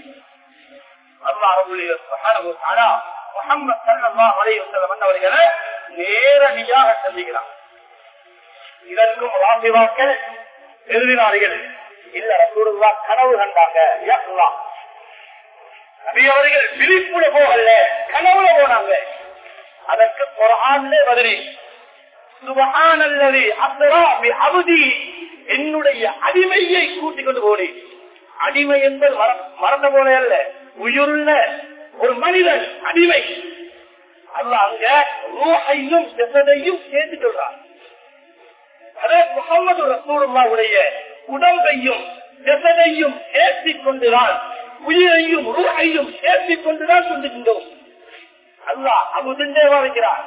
الله سبحانه وتعالى முகமது சல்லாஹ் அலைஹி வஸல்லம் அவர்களை நேரடியாக சந்திக்கிறார் இதற்கும் வாசிவாக்கள் எழுதினார்கள் இல்ல ரசூலுல்லா கனவு கண்டாங்க யக்லா நபி அவர்கள் விழிப்புல போகல கனவுல போனாங்க அதற்கு குரான்ல பதிரி சுபஹானல்லதி அஸ்ரா பி அப்தி என்னுடைய அடிமையை கூட்டிக் கொண்டு போனேன் அடிமை என்பது மற- மறந்த போல அல்ல உயிருள்ள ஒரு மனிதன் அடிமை அல்ல அங்க ரூஹையும் ஜெசதையும் சேர்த்து சொல்றான் அதே முகமது ரசூலுல்லாவுடைய உடம்பையும் ஜெசதையும் சேர்த்திக் கொண்டுதான் உயிரையும் ரூஹையும் சேர்த்திக் கொண்டுதான் கொண்டிருந்தோம் அல்லாஹ் அபுதண்டேவா வைக்கிறார்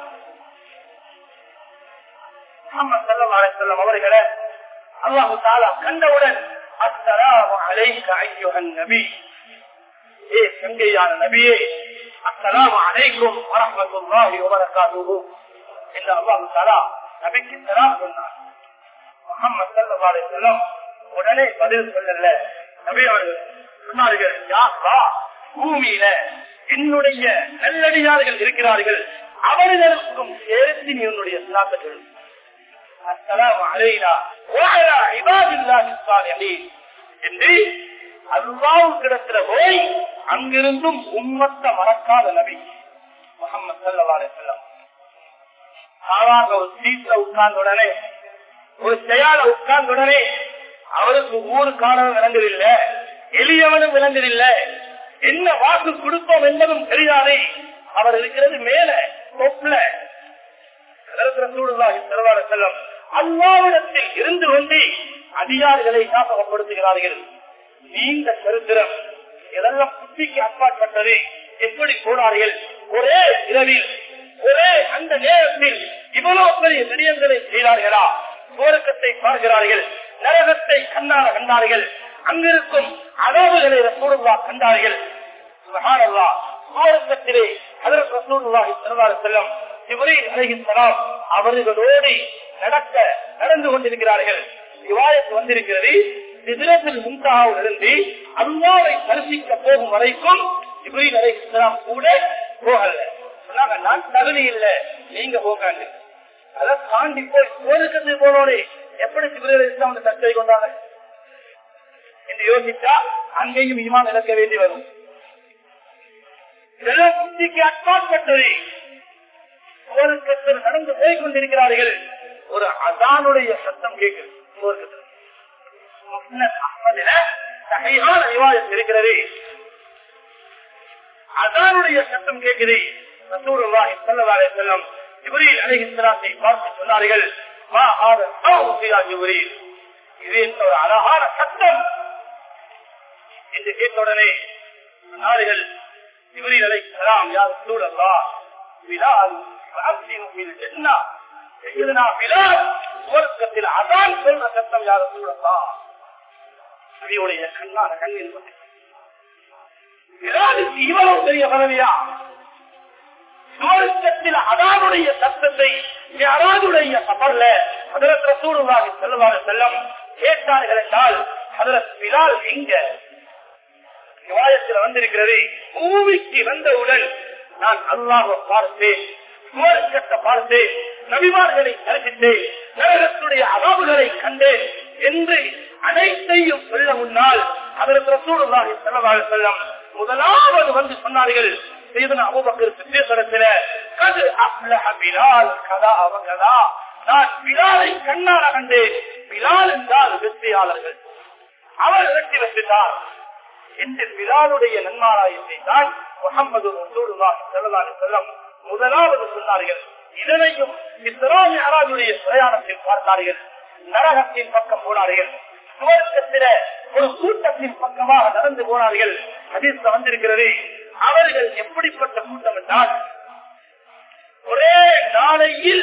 முகமது ஸல்லல்லாஹு அலைஹி வஸல்லம் அவர்களை அல்லாஹு தஆலா கண்டவுடன் அஸ்ஸலாமு அலைக்க அய்யுஹன் நபி ஏ சங்கையான நபியே அஸ்ஸலாமு அலைக்கும் வரஹ்மத்துல்லாஹி வபரகாத்துஹு என்று அல்லாஹு தஆலா நபிக்கு சலாம் சொன்னார் முகமது ஸல்லல்லாஹு அலைஹி வஸல்லம் உடனே பதில் சொல்லல நபி அவர்கள் சொன்னார்கள் யா அல்லாஹ் பூமியில என்னுடைய நல்லடியார்கள் இருக்கிறார்கள் அவர்களுக்கும் சேர்த்து நீ உன்னுடைய சலாத்தை சொல்லு السلام علينا وعلى عباد الله الصالحين என்று அல்லாவுக்கிடத்துல போய் அங்கிருந்தும் உம்மத்த மறக்காத நபி முகமது சல்லா அலிஸ்லாம் சாதாரண ஒரு சீட்ல உட்கார்ந்த உடனே ஒரு செயல உட்கார்ந்த உடனே அவருக்கு ஊரு காரணம் விளங்குதில்லை எளியவனும் விளங்குதில்லை என்ன வாக்கு கொடுப்போம் என்பதும் தெரியாது அவர் இருக்கிறது மேல தொப்புல செல்லம் அல்லாவிடத்தில் இருந்து கொண்டு அதிகாரிகளை ஞாபகப்படுத்துகிறார்கள் நீண்ட சரித்திரம் இதெல்லாம் புத்திக்கு அப்பாற்பட்டது எப்படி போனார்கள் ஒரே இரவில் ஒரே அந்த நேரத்தில் இவ்வளவு பெரிய விடயங்களை செய்தார்களா சுவர்க்கத்தை பார்க்கிறார்கள் நரகத்தை கண்ணார கண்டார்கள் அங்கிருக்கும் அளவுகளை ரசூலுல்லா கண்டார்கள் சுபஹானல்லாஹ் சுவர்க்கத்திலே ஹஜரத் ரசூலுல்லாஹி ஸல்லல்லாஹு அலைஹி வஸல்லம் ஜிப்ரீல் அலைஹிஸ்ஸலாம் அவர்களோடு நடக்க நடந்து கொண்டிருக்கிறார்கள் விவாதத்து வந்திருக்கிறது சிதிரத்தில் முன்தாவில் இருந்து அல்லாவை தரிசிக்க போகும் வரைக்கும் ஜிப்ரீல் அலைஹிஸ்ஸலாம் கூட போகல சொன்னாங்க நான் தகுதி இல்லை நீங்க போகாங்க அதை தாண்டி போய் சுவர்க்கத்துக்கு போனோடே எப்படி ஜிப்ரீல் அலைஹிஸ்ஸலாம் அந்த சர்ச்சை கொண்டாங்க என்று யோசித்தா அங்கேயும் ஈமான் இழக்க வேண்டி வரும் இதெல்லாம் புத்திக்கு அப்பாற்பட்டது சுவர்க்கத்தில் நடந்து போய் கொண்டிருக்கிறார்கள் ஒரு அதானுடைய சத்தம் கேட்குது சுவர்க்கத்தில் முஸ்னத் அஹ்மதில சஹீஹான ரிவாயத் இருக்கிறது அதானுடைய சத்தம் கேட்குது ரசூலுல்லாஹி ஸல்லல்லாஹு அலைஹி வஸல்லம் ஜிப்ரீல் அலைஹிஸ்ஸலாத்தை பார்த்து சொன்னார்கள் மா ஹாதா சௌத் யா ஜிப்ரீல் இது என்ன ஒரு அழகான சத்தம் என்று கேட்ட உடனே சொன்னார்கள் ஜிப்ரீல் அலைஹிஸ்ஸலாம் யா ரசூலல்லாஹ் பிலால் வஅப்தினு ஃபில் ஜன்னah சையதுனா பிலால் சுவர்க்கத்தில் அதான் சொல்ற சத்தம் யா ரசூலல்லாஹ் நபியுடைய கண்ணான கண்ணில் பட்டு பிலாலுக்கு இவ்வளவு பெரிய பதவியா சுவர்க்கத்தில் அதானுடைய சத்தத்தை யாராதுடைய சபர்ல அதற்கு ரசூலுல்லாஹி ஸல்லல்லாஹு அலைஹி வஸல்லம் கேட்டார்கள் என்றால் ஹதரத் பிலால் எங்க விவாதத்தில் வந்திருக்கிறது பூமிக்கு வந்தவுடன் நான் அல்லாஹ் பார்த்தேன் சுவர்க்கத்தை பார்த்தேன் நபிமார்களை தரிசித்தேன் நரகத்துடைய அவாபுகளை கண்டேன் என்று அனைத்தையும் சொல்ல முன்னால் அதற்கு ரசூலுல்லாஹி ஸல்லல்லாஹு அலைஹி வஸல்லம் முதலாவது வந்து சொன்னார்கள் செய்தன அபூபக்கர் சித்தேசனத்தில கது அப்லஹ பிலால் கதா அவகதா நான் பிலாலை கண்ணால கண்டேன் பிலால் என்றால் வெற்றியாளர்கள் அவர் வெற்றி பெற்றார் என்று பிலாலுடைய நன்மாராயத்தை தான் முகமது ரசூலுல்லாஹி ஸல்லல்லாஹு அலைஹி வஸல்லம் முதலாவது சொன்னார்கள் இதனையும் இஸ்லாமிய அராஜுடைய பிரயாணத்தில் பார்த்தார்கள் நரகத்தின் பக்கம் போனார்கள் சுவர்க்கத்தில ஒரு கூட்டத்தின் பக்கமாக நடந்து போனார்கள் ஹதீஸ்ல வந்திருக்கிறது அவர்கள் எப்படிப்பட்ட கூட்டம் என்றால் ஒரே நாளையில்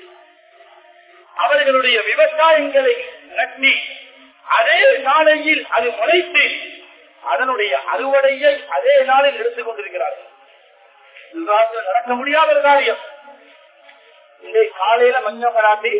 அவர்களுடைய விவசாயங்களை நட்டி அதே நாளையில் அது முளைத்து அதனுடைய அறுவடையை அதே நாளில் எடுத்துக் கொண்டிருக்கிறார்கள் இதுதான் நடக்க முடியாத ஒரு காரியம் இன்றைய காலையில மஞ்சா கராட்டி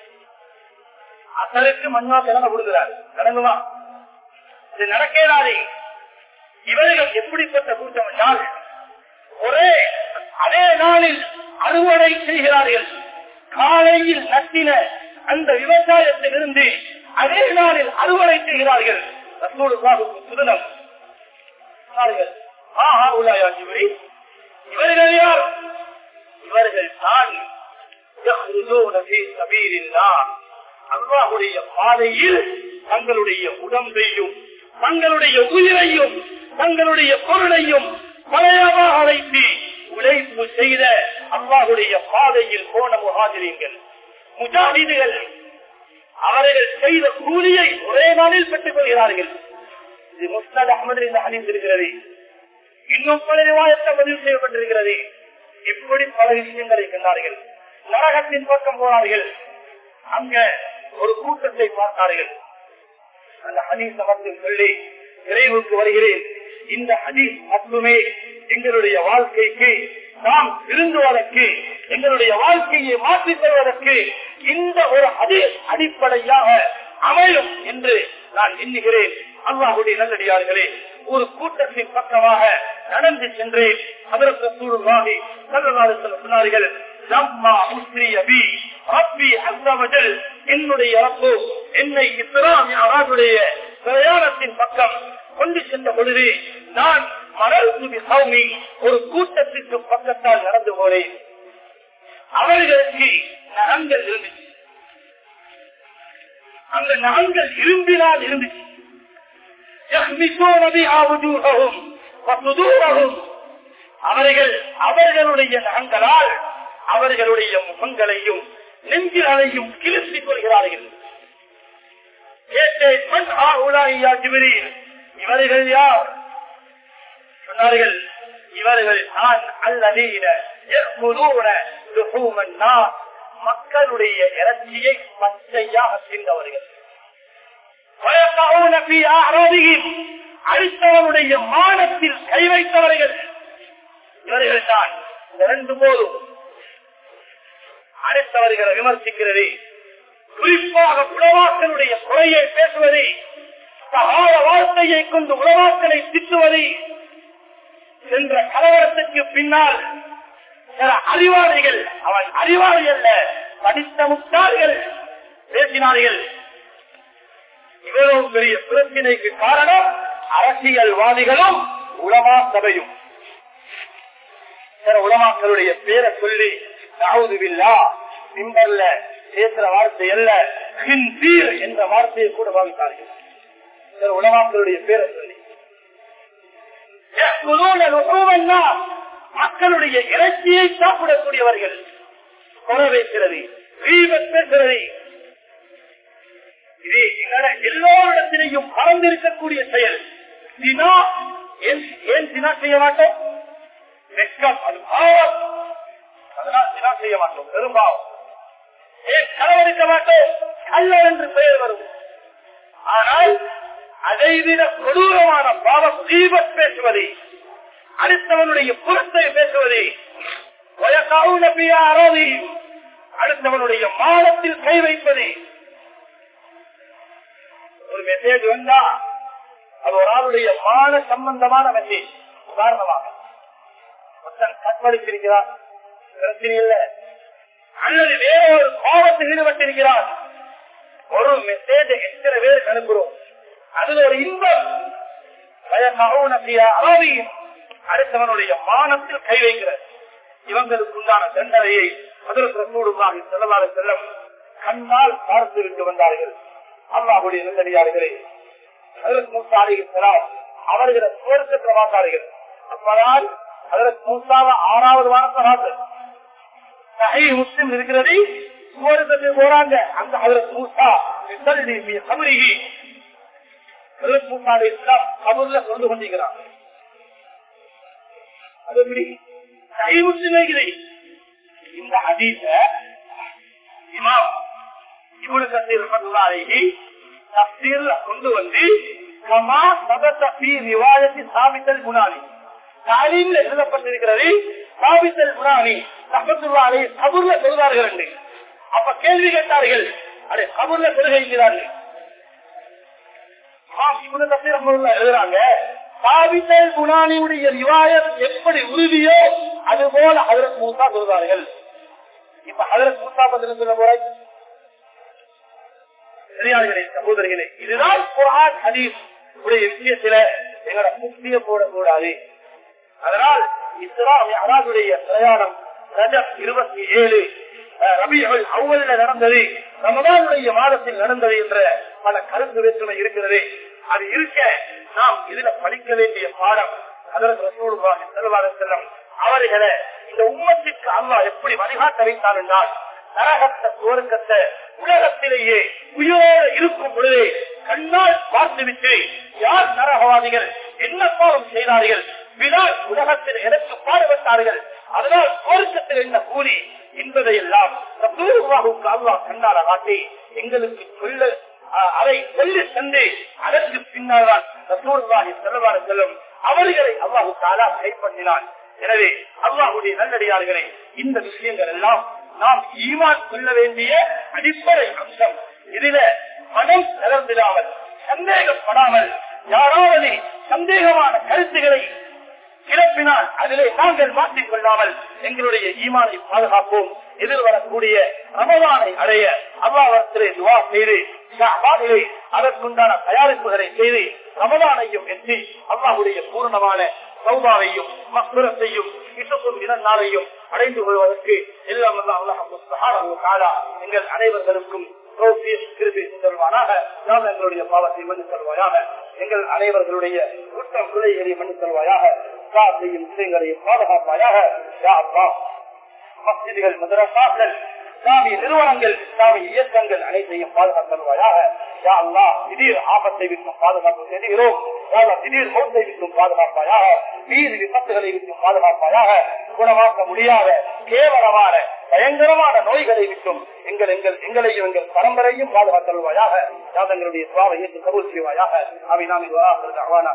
அசலுக்கு மஞ்சா கிழங்க கொடுக்கிறார் நடங்குமா இது நடக்கிறாரே இவர்கள் எப்படிப்பட்ட கூட்டம் என்றால் ஒரே அதே நாளில் அறுவடை செய்கிறார்கள் காலையில் நட்டின அந்த விவசாயத்திலிருந்து அதே நாளில் அறுவடை செய்கிறார்கள் ரசூலுல்லாஹுக்கு சுதனம் சொன்னார்கள், ஆஹா உலாயா ஜிப்ரீல். இவர்கள் யார் இவர்கள் தான் يخرجون في سبيل الله. அல்லாஹுடைய பாதையில் தங்களுடைய உடம்பையும் தங்களுடைய உயிரையும் தங்களுடைய பொருளையும் பழையமாக வைத்து உழைப்பு செய்த அல்லாஹுடைய பாதையில் போன முகாதிரீங்கள் முஜாஹிதுகள் அவர்கள் செய்த கூலியை ஒரே நாளில் பெற்றுக் கொள்கிறார்கள் இது முஸ்தாத் அகமது இந்த ஹதீஸ் இருக்கிறது இன்னும் பல விவாதத்தை பதிவு செய்யப்பட்டிருக்கிறது இப்படி பல விஷயங்களை கண்டார்கள் நரகத்தின் பக்கம் போனார்கள் அங்க ஒரு கூட்டத்தை பார்த்தார்கள் அந்த ஹதீஸ் மட்டும் சொல்லி நிறைவுக்கு வருகிறேன் இந்த ஹதீஸ் மட்டுமே எங்களுடைய வாழ்க்கைக்கு நாம் விருந்துவதற்கு எங்களுடைய வாழ்க்கையை மாற்றித் தருவதற்கு இந்த ஒரு ஹதீஸ் அடிப்படையாக அமையும் என்று நான் எண்ணுகிறேன் அல்லாஹுடைய நல்லடியார்களே ஒரு கூட்டத்தின் பக்கமாக நடந்து சென்றேன் அதற்கு சூழ்வாகி சொன்னார்கள் லம்மா உஸ்ரிய பி ரப்பி அஸ்ஸவஜல் என்னுடைய ரப்பு என்னை இஸ்லாமிய அராதுடைய பிரயாணத்தின் பக்கம் கொண்டு சென்ற பொழுது நான் மரபு சௌமி ஒரு கூட்டத்திற்கு பக்கத்தால் நடந்து போனேன் அவர்களுக்கு நகங்கள் இருந்துச்சு அந்த நகங்கள் இரும்பினால் இருந்துச்சு يخمسون بها وجوههم وصدورهم அவர்கள் அவர்களுடைய நகங்களால் அவர்களுடைய முகங்களையும் நெஞ்சிலையும் கிழித்துக் கொள்கிறார்கள் கேட்டேன் மண் ஆ உலாயியா ஜிபிரீல் இவர்கள் யார் சொன்னார்கள் இவர்கள் தான் அல்லதீன யأكلون لحوم الناس மக்களுடைய இறைச்சியை பச்சையாக தின்றவர்கள் ويقعون في أعراضهم அடுத்தவனுடைய மானத்தில் கை வைத்தவர்கள் இவர்கள் தான் இரண்டு போதும் அடுத்தவர்களை விமர்சிக்கிறது குறிப்பாக உலவாக்களுடைய குறையை பேசுவது சகால வார்த்தையை கொண்டு உலவாக்களை திட்டுவது என்ற கலவரத்துக்கு பின்னால் சில அறிவாளிகள் அவன் அறிவாளி அல்ல படித்த முட்டாள்கள் பேசினார்கள் இவ்வளவு பெரிய பிரச்சனைக்கு காரணம் அரசியல்வாதிகளும் உலமா சபையும் சில உலமாக்களுடைய பேரை சொல்லி நாவுதுவில்லா மிம்பர்ல பேசுற வார்த்தை அல்ல ஹிந்தீர் என்ற வார்த்தையை கூட பாவித்தார்கள் சில உலமாக்களுடைய பேரை சொல்லி يأكلون لحوم الناس மக்களுடைய இறைச்சியை சாப்பிடக்கூடியவர்கள் குறை வைக்கிறது தீபத் பேசுறது இது எங்களோட எல்லோரிடத்திலையும் பறந்திருக்கக்கூடிய செயல் தினா ஏன் ஏன் தினா செய்ய மாட்டோம் வெட்கம் அது பாவம் அதனால் தினா செய்ய மாட்டோம் பெரும்பாவம் ஏன் களவெடுக்க மாட்டோம் கள்ளர் என்று பெயர் வரும் ஆனால் அதைவிட கொடூரமான பாவம் தீபத் பேசுவது அடுத்தவனுடைய புறத்தை பேசுவது வயசாவுன பியா அரோதி அடுத்தவனுடைய மானத்தில் கை வைப்பது ஒரு மெசேஜ் வந்தா அது ஒரு ஆளுடைய மான சம்பந்தமான மெசேஜ் உதாரணமாக ஒருத்தன் கற்பழித்திருக்கிறார் பிரச்சனை இல்லை அல்லது வேற ஒரு கோபத்தில் ஈடுபட்டிருக்கிறார் ஒரு மெசேஜ் எத்தனை பேருக்கு அனுப்புறோம் அதுல ஒரு இன்பம் வயசாவுன பியா அரோதியும் அடுத்தவனுடைய மானத்தில் கை வைக்கிறது இவங்களுக்கு உண்டான தண்டனையை மதுரசூடுதான் செல்லலாறு செல்லம் கண்ணால் பார்த்து விட்டு வந்தார்கள் அல்லாஹுடைய நெல்லடியார்களே அதற்கு மூசாரிகள் அவர்களை சுவர்க்கத்தில் பார்த்தார்கள் அப்பதான் அதற்கு மூசாவ ஆறாவது வாரத்தில் பார்த்து சஹி முஸ்லிம் இருக்கிறது சுவர்க்கத்தில் போறாங்க அந்த அதற்கு மூசா கபரிகி அதற்கு மூசா இஸ்லாம் கபூர்ல கொண்டு கொண்டிருக்கிறாங்க அது எப்படி சஹி முஸ்லிம் இருக்கிறது இந்த ஹதீஸ இமாம் இவனு கசீர் ரஹ்மத்துல்லாஹி தஃசீர்ல கொண்டு வந்து கமா சபத ஃபீ ரிவாயத்தி சாபித்தல் குனானி தாலீம்ல எழுதப்பட்டிருக்கிறது சாபித்தல் குனானி ரஹ்மத்துல்லாஹி கபூர்ல சொல்வார்கள் என்று அப்ப கேள்வி கேட்டார்கள் அடே கபூர்ல சொல்கிறார்கள் இவனு கசீர் ரஹ்மத்துல்லாஹி எழுதுறாங்க சாபித்தல் குனானியுடைய ரிவாயத் எப்படி உறுதியோ அது போல ஹதரத் மூசா சொல்வார்கள் இப்ப ஹதரத் மூசா பதில் சொல்ல போறாய் பெரியார்களே சகோதரர்களே இதுதான் குரான் ஹதீஸ் உடைய விஷயத்தில எங்களோட முக்திய போடக்கூடாது அதனால் இஸ்லாம் அராதுடைய பிரயாணம் ரஜப் இருபத்தி ஏழு ரபிகள் அவ்வளவு நடந்தது ரமதானுடைய மாதத்தில் நடந்தது என்ற பல கருத்து வேற்றுமை இருக்கிறது அது இருக்க நாம் இதுல படிக்க வேண்டிய பாடம் அதற்கு ரசூலுல்லாஹி ஸல்லல்லாஹு அலைஹி வஸல்லம் அவர்களை இந்த உம்மத்திற்கு அல்லாஹ் எப்படி வழிகாட்ட வைத்தார் என்றால் நரகத்தை சுவர்க்கத்தை உலகத்திலேயே உயிரோடு இருக்கும் பொழுதே கண்ணால் பார்த்துவிட்டு யார் நரகவாதிகள் என்ன பாவம் செய்தார்கள் விடால் உலகத்தில் எனக்கு பாடுபட்டார்கள் அதனால் சுவர்க்கத்தில் என்ன கூலி என்பதையெல்லாம் ரசூலுல்லாஹுக்கு அல்லாஹ் கண்ணால காட்டி எங்களுக்கு சொல்ல அதை சொல்லி சென்று அதற்கு பின்னால் தான் ரசூலுல்லாஹி ஸல்லல்லாஹு அலைஹி வஸல்லம் அவர்களை அல்லாஹு தாலா கைப்பற்றினான் எனவே அல்லாஹுடைய நல்லடியார்களே இந்த விஷயங்கள் எல்லாம் நாம் ஈமான் கொள்ள வேண்டிய அடிப்படை அம்சம் இதுல மனம் கலந்திடாமல் சந்தேகப்படாமல் யாராவது சந்தேகமான கருத்துக்களை கிளப்பினால் அதிலே நாங்கள் மாற்றிக் கொள்ளாமல் எங்களுடைய ஈமானை பாதுகாப்போம் எதிர்வரக்கூடிய ரமதானை அடைய அல்லாவரத்திலே துவா செய்து ஷாபானிலே அதற்குண்டான தயாரிப்புகளை செய்து ரமதானையும் எட்டி அல்லாஹுடைய பூர்ணமான சௌபாவையும் மக்குரத்தையும் இசப்பும் இனநாளையும் அடைந்து கொள்வதற்கு எல்லாம் காலா எங்கள் அனைவர்களுக்கும் செல்வானாக நாம் எங்களுடைய பாவத்தை மன்னி செல்வாயாக எங்கள் அனைவர்களுடைய குற்றம் குறைகளை மன்னி செல்வாயாக செய்யும் விஷயங்களையும் பாதுகாப்பாயாக மசிதிகள் மதுரசாக்கள் சாமி நிறுவனங்கள் சாமி இயக்கங்கள் அனைத்தையும் பாதுகாத்தல்வாயாக யா அல்லா திடீர் ஆபத்தை விட்டும் பாதுகாப்பு செய்கிறோம் திடீர் மௌத்தை விட்டும் பாதுகாப்பாயாக வீடு விபத்துகளை விட்டும் பாதுகாப்பாயாக குணமாக்க முடியாத கேவலமான பயங்கரமான நோய்களை விட்டும் எங்கள் எங்கள் எங்களையும் எங்கள் பரம்பரையும் பாதுகாத்தல்வாயாக யாதங்களுடைய சுவாவை ஏற்று கபூல் செய்வாயாக அவை நாம்